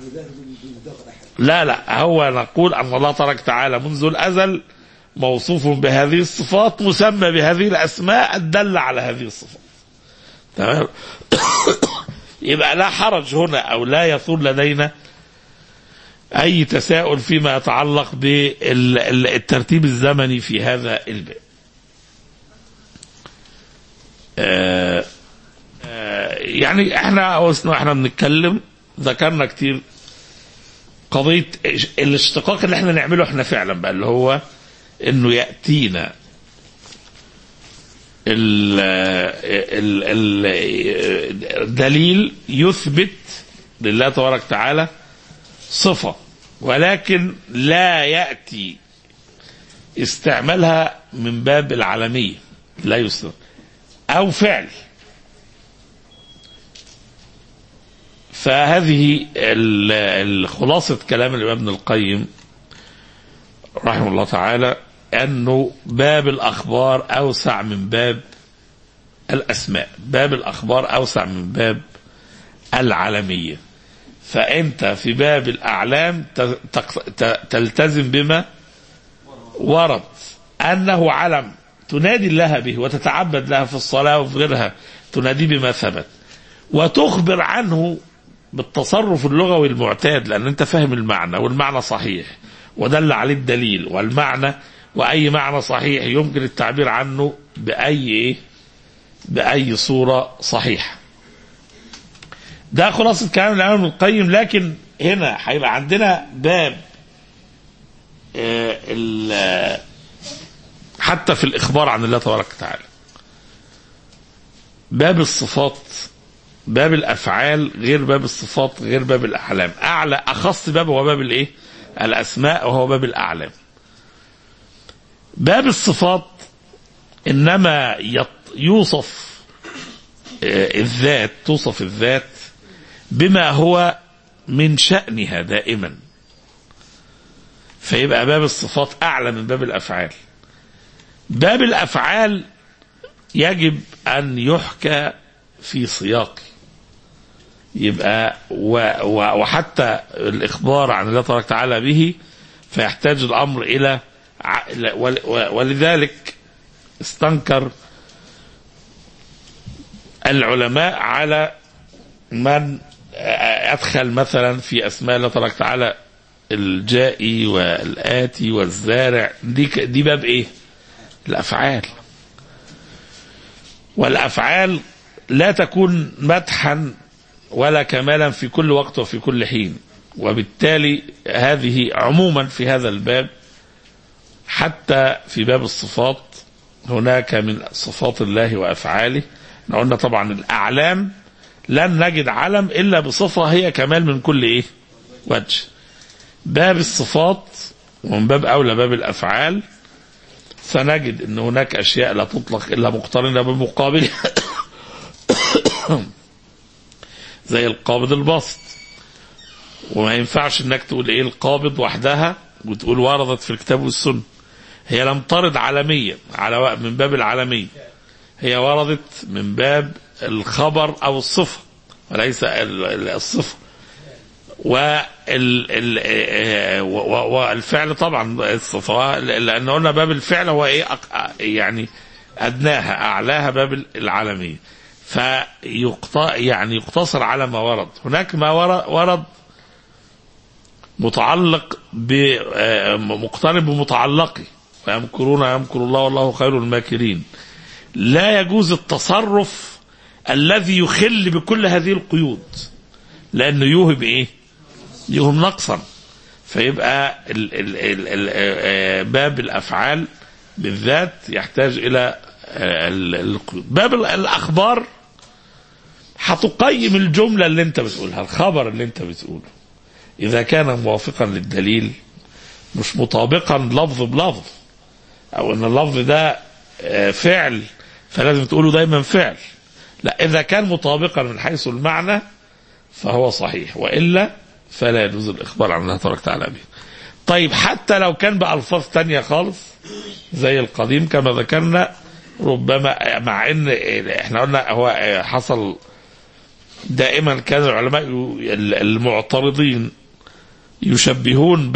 لا لا هو نقول ان الله تبارك تعالى منذ الازل موصوف بهذه الصفات مسمى بهذه الاسماء الداله على هذه الصفات تمام يبقى لا حرج هنا او لا يثور لدينا اي تساؤل فيما يتعلق بالترتيب الزمني في هذا الباب آه آه يعني احنا احنا بنتكلم ذكرنا كتير قضيه الاشتقاق اللي احنا نعمله احنا فعلا بقى اللي هو انه ياتينا ال ال الدليل يثبت لله تبارك وتعالى صفة ولكن لا يأتي استعمالها من باب العالمية لا يستطيع أو فعل فهذه خلاصة كلام الإمام ابن القيم رحمه الله تعالى أنه باب الأخبار أوسع من باب الأسماء باب الأخبار أوسع من باب العالمية فأنت في باب الأعلام تلتزم بما ورد أنه علم تنادي الله به وتتعبد لها في الصلاة وفي غيرها تنادي بما ثبت وتخبر عنه بالتصرف اللغوي المعتاد لأن أنت فاهم المعنى والمعنى صحيح ودل عليه الدليل والمعنى وأي معنى صحيح يمكن التعبير عنه بأي إيه؟ بأي صورة صحيحة ده خلاصة كلام الإمام ابن القيم لكن هنا هيبقى عندنا باب آه، ال- حتى في الإخبار عن الله تبارك وتعالى باب الصفات باب الافعال غير باب الصفات غير باب الاحلام اعلى اخص باب هو باب الايه الاسماء وهو باب الاعلام باب الصفات انما يط- يوصف آه، الذات توصف الذات بما هو من شأنها دائما فيبقى باب الصفات اعلى من باب الافعال باب الافعال يجب ان يحكى في سياق يبقى و و وحتى الاخبار عن الله تبارك وتعالى به فيحتاج الامر الى ع- ول- ولذلك استنكر العلماء على من ادخل مثلا في اسماء الله تبارك وتعالى الجائي والاتي والزارع دي ك- دي باب ايه؟ الافعال والافعال لا تكون مدحا ولا كمالا في كل وقت وفي كل حين وبالتالي هذه عموما في هذا الباب حتى في باب الصفات هناك من صفات الله وافعاله احنا قلنا طبعا الاعلام لن نجد علم الا بصفه هي كمال من كل ايه وجه باب الصفات ومن باب اولى باب الافعال سنجد ان هناك اشياء لا تطلق الا مقترنه بمقابل زي القابض البسط وما ينفعش انك تقول ايه القابض وحدها وتقول وردت في الكتاب والسنه هي لم ترد عالميا على من باب العالميه هي وردت من باب الخبر او الصفه وليس ال- ال- الصفه وال والفعل طبعا الصفه لان قلنا باب الفعل هو ايه أق- يعني ادناها اعلاها باب العالميه فيقط يعني يقتصر على ما ورد هناك ما ور- ورد متعلق ب آه، مقترب بمتعلقه ويمكرون يمكر الله والله خير الماكرين لا يجوز التصرف الذي يخل بكل هذه القيود لانه يوهب ايه يوهب نقصا فيبقى ال ال ال ال آه، باب الافعال بالذات يحتاج الى آه، ال- القيود باب ال- الاخبار هتقيم الجمله اللي انت بتقولها الخبر اللي انت بتقوله اذا كان موافقا للدليل مش مطابقا لفظ بلفظ او ان اللفظ ده آه، فعل فلازم تقوله دايما فعل لا اذا كان مطابقا من حيث المعنى فهو صحيح والا فلا يجوز الاخبار عن الله تبارك وتعالى به طيب حتى لو كان بألفاظ تانية خالص زي القديم كما ذكرنا ربما مع ان احنا قلنا هو حصل دائما كان العلماء المعترضين يشبهون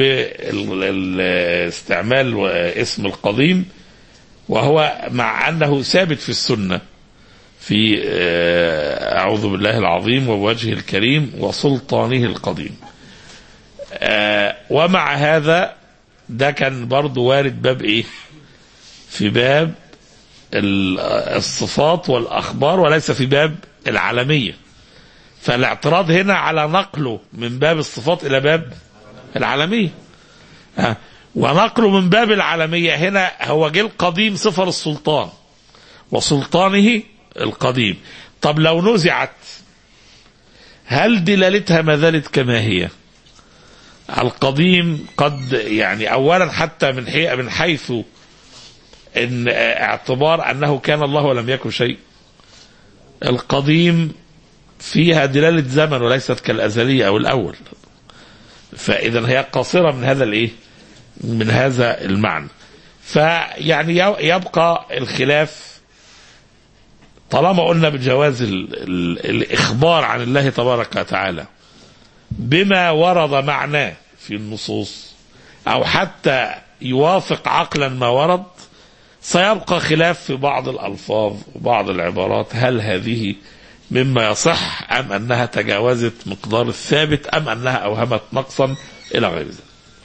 باستعمال اسم القديم وهو مع انه ثابت في السنه في آه، اعوذ بالله العظيم ووجهه الكريم وسلطانه القديم آه، ومع هذا ده كان برضو وارد باب ايه في باب ال- الصفات والاخبار وليس في باب العالميه فالاعتراض هنا على نقله من باب الصفات الى باب العالميه آه، ونقله من باب العالميه هنا هو جه القديم صفر السلطان وسلطانه القديم طب لو نزعت هل دلالتها ما زالت كما هي القديم قد يعني اولا حتى من حي من حيث ان اعتبار انه كان الله ولم يكن شيء القديم فيها دلاله زمن وليست كالازليه او الاول فاذا هي قاصره من هذا الايه من هذا المعنى فيعني يبقى الخلاف طالما قلنا بجواز ال ال الإخبار عن الله تبارك وتعالى بما ورد معناه في النصوص أو حتى يوافق عقلا ما ورد سيبقى خلاف في بعض الألفاظ وبعض العبارات هل هذه مما يصح أم أنها تجاوزت مقدار الثابت أم أنها أوهمت نقصا إلى غير ذلك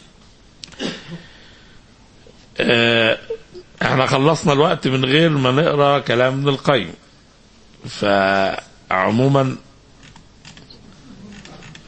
آه، احنا خلصنا الوقت من غير ما نقرا كلام ابن القيم فعموما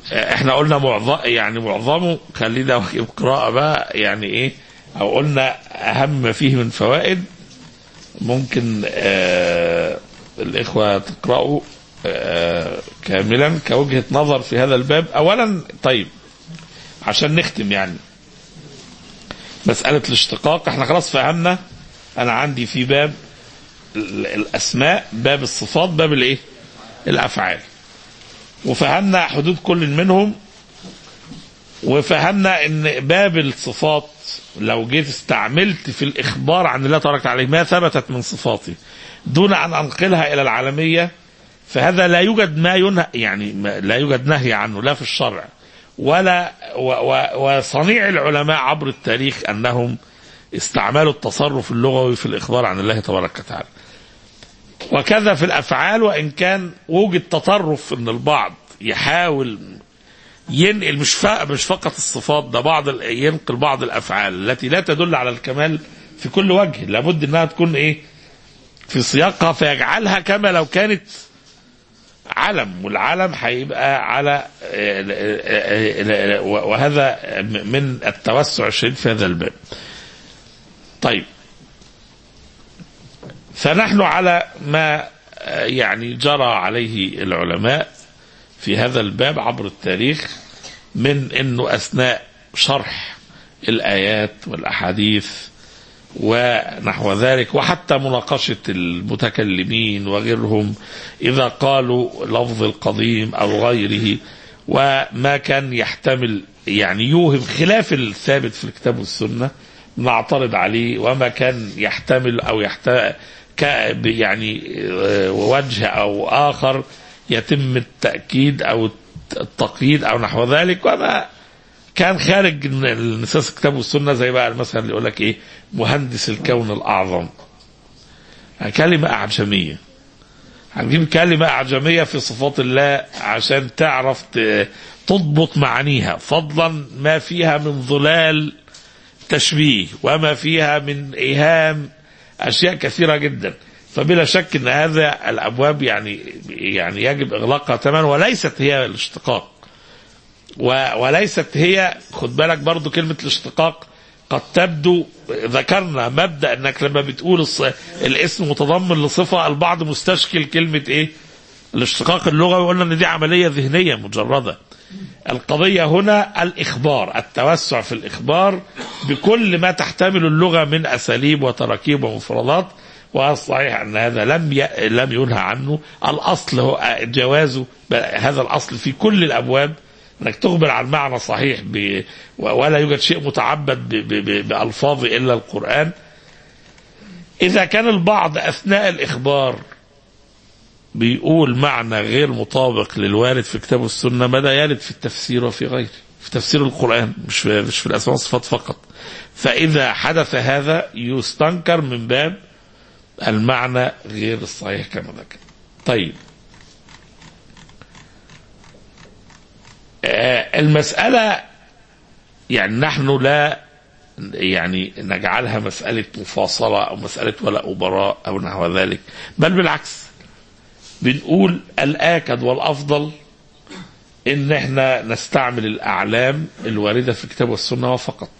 احنا قلنا معظم يعني معظمه خلينا واجب قراءة بقى يعني ايه او قلنا اهم ما فيه من فوائد ممكن آه الاخوة تقرأوا آه كاملا كوجهة نظر في هذا الباب اولا طيب عشان نختم يعني مسألة الاشتقاق احنا خلاص فهمنا انا عندي في باب ال- الاسماء باب الصفات باب الايه الافعال وفهمنا حدود كل منهم وفهمنا ان باب الصفات لو جيت استعملت في الاخبار عن الله تبارك وتعالى ما ثبتت من صفاته دون ان انقلها الى العالميه فهذا لا يوجد ما ينهى يعني ما- لا يوجد نهي عنه لا في الشرع ولا و و وصنيع العلماء عبر التاريخ انهم استعملوا التصرف اللغوي في الاخبار عن الله تبارك وتعالى. وكذا في الافعال وان كان وجد تطرف ان البعض يحاول ينقل مش فا- مش فقط الصفات ده بعض ال- ينقل بعض الافعال التي لا تدل على الكمال في كل وجه لابد انها تكون ايه في سياقها فيجعلها كما لو كانت علم والعلم هيبقى على وهذا من التوسع الشديد في هذا الباب طيب فنحن على ما يعني جرى عليه العلماء في هذا الباب عبر التاريخ من انه اثناء شرح الايات والاحاديث ونحو ذلك وحتى مناقشة المتكلمين وغيرهم إذا قالوا لفظ القديم أو غيره وما كان يحتمل يعني يوهم خلاف الثابت في الكتاب والسنة نعترض عليه وما كان يحتمل أو يحتمل يعني وجه أو آخر يتم التأكيد أو التقييد أو نحو ذلك وما كان خارج نصاص الكتاب والسنه زي بقى المثل اللي يقول لك ايه مهندس الكون الاعظم كلمه اعجميه هنجيب كلمه اعجميه في صفات الله عشان تعرف تضبط معانيها فضلا ما فيها من ظلال تشبيه وما فيها من ايهام اشياء كثيره جدا فبلا شك ان هذا الابواب يعني يعني يجب اغلاقها تماما وليست هي الاشتقاق وليست هي خد بالك برضو كلمة الاشتقاق قد تبدو ذكرنا مبدأ انك لما بتقول الاسم متضمن لصفة البعض مستشكل كلمة ايه الاشتقاق اللغوي قلنا ان دي عملية ذهنية مجردة القضية هنا الإخبار التوسع في الإخبار بكل ما تحتمل اللغة من أساليب وتراكيب ومفردات والصحيح أن هذا لم ي... لم ينهى عنه الأصل هو جوازه هذا الأصل في كل الأبواب انك تخبر عن معنى صحيح ب... ولا يوجد شيء متعبد ب... ب... بألفاظ إلا القرآن إذا كان البعض أثناء الإخبار بيقول معنى غير مطابق للوارد في كتاب السنة ماذا يرد في التفسير وفي غيره في تفسير القرآن مش في, مش في الأسماء والصفات فقط فإذا حدث هذا يستنكر من باب المعنى غير الصحيح كما ذكر طيب المسألة يعني نحن لا يعني نجعلها مسألة مفاصلة أو مسألة ولا أبراء أو نحو ذلك بل بالعكس بنقول الآكد والأفضل إن احنا نستعمل الأعلام الواردة في الكتاب والسنة فقط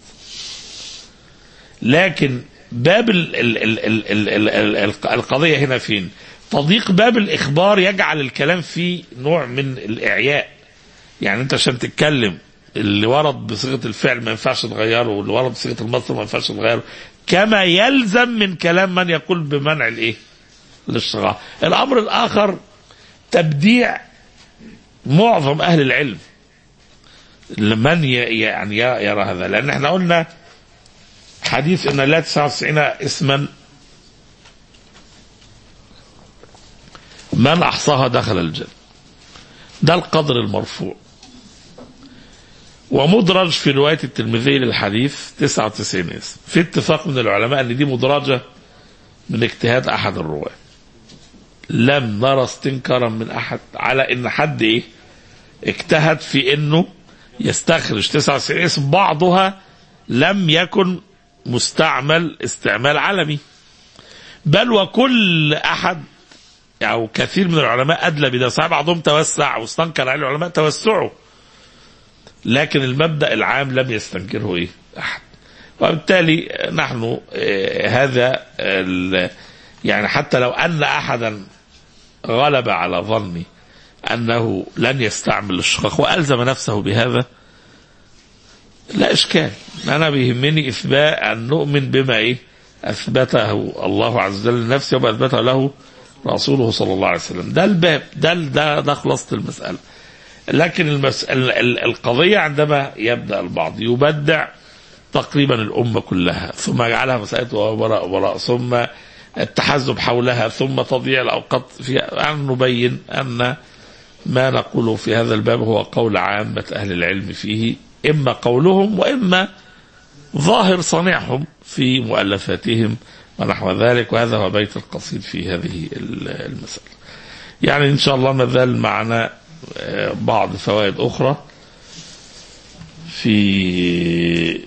لكن باب ال ال ال ال ال ال ال القضية هنا فين تضييق باب الإخبار يجعل الكلام فيه نوع من الإعياء يعني انت عشان تتكلم اللي ورد بصيغه الفعل ما ينفعش تغيره واللي ورد بصيغه المصدر ما ينفعش تغيره كما يلزم من كلام من يقول بمنع الايه؟ الاشتغال. الامر الاخر تبديع معظم اهل العلم لمن يعني يرى هذا لان احنا قلنا حديث ان لا 99 اسما من احصاها دخل الجنه ده القدر المرفوع ومدرج في رواية الترمذي للحديث 99 اسم في اتفاق من العلماء ان دي مدرجة من اجتهاد احد الرواة لم نرى استنكارا من احد على ان حد ايه اجتهد في انه يستخرج 99 اسم بعضها لم يكن مستعمل استعمال علمي بل وكل احد او كثير من العلماء ادلى بده صحيح بعضهم توسع واستنكر على العلماء توسعه لكن المبدأ العام لم يستنكره إيه أحد وبالتالي نحن هذا يعني حتى لو أن أحدا غلب على ظني أنه لن يستعمل الشقاق وألزم نفسه بهذا لا إشكال أنا بيهمني إثبات أن نؤمن بما إيه أثبته الله عز وجل لنفسه وما أثبته له رسوله صلى الله عليه وسلم ده الباب ده ده, ده خلاصة المسألة لكن المسألة القضية عندما يبدأ البعض يبدع تقريبا الأمة كلها ثم يجعلها مسألة وراء وراء ثم التحزب حولها ثم تضييع الأوقات فيها أن نبين أن ما نقوله في هذا الباب هو قول عامة أهل العلم فيه إما قولهم وإما ظاهر صنيعهم في مؤلفاتهم ونحو ذلك وهذا هو بيت القصيد في هذه المسألة يعني إن شاء الله ما زال معنا بعض فوائد أخرى في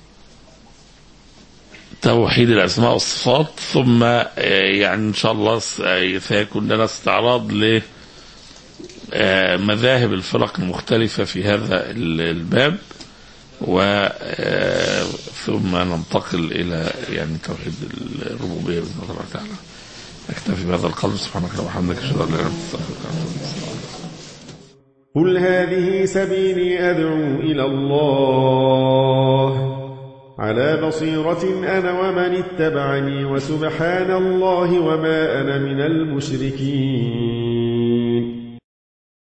توحيد الأسماء والصفات ثم يعني إن شاء الله سيكون لنا استعراض ل مذاهب الفرق المختلفة في هذا الباب و ثم ننتقل إلى يعني توحيد الربوبية بإذن الله تعالى نكتفي بهذا القدر سبحانك اللهم وبحمدك أشهد أن لا إله إلا أنت قل هذه سبيلي أدعو إلى الله على بصيرة أنا ومن اتبعني وسبحان الله وما أنا من المشركين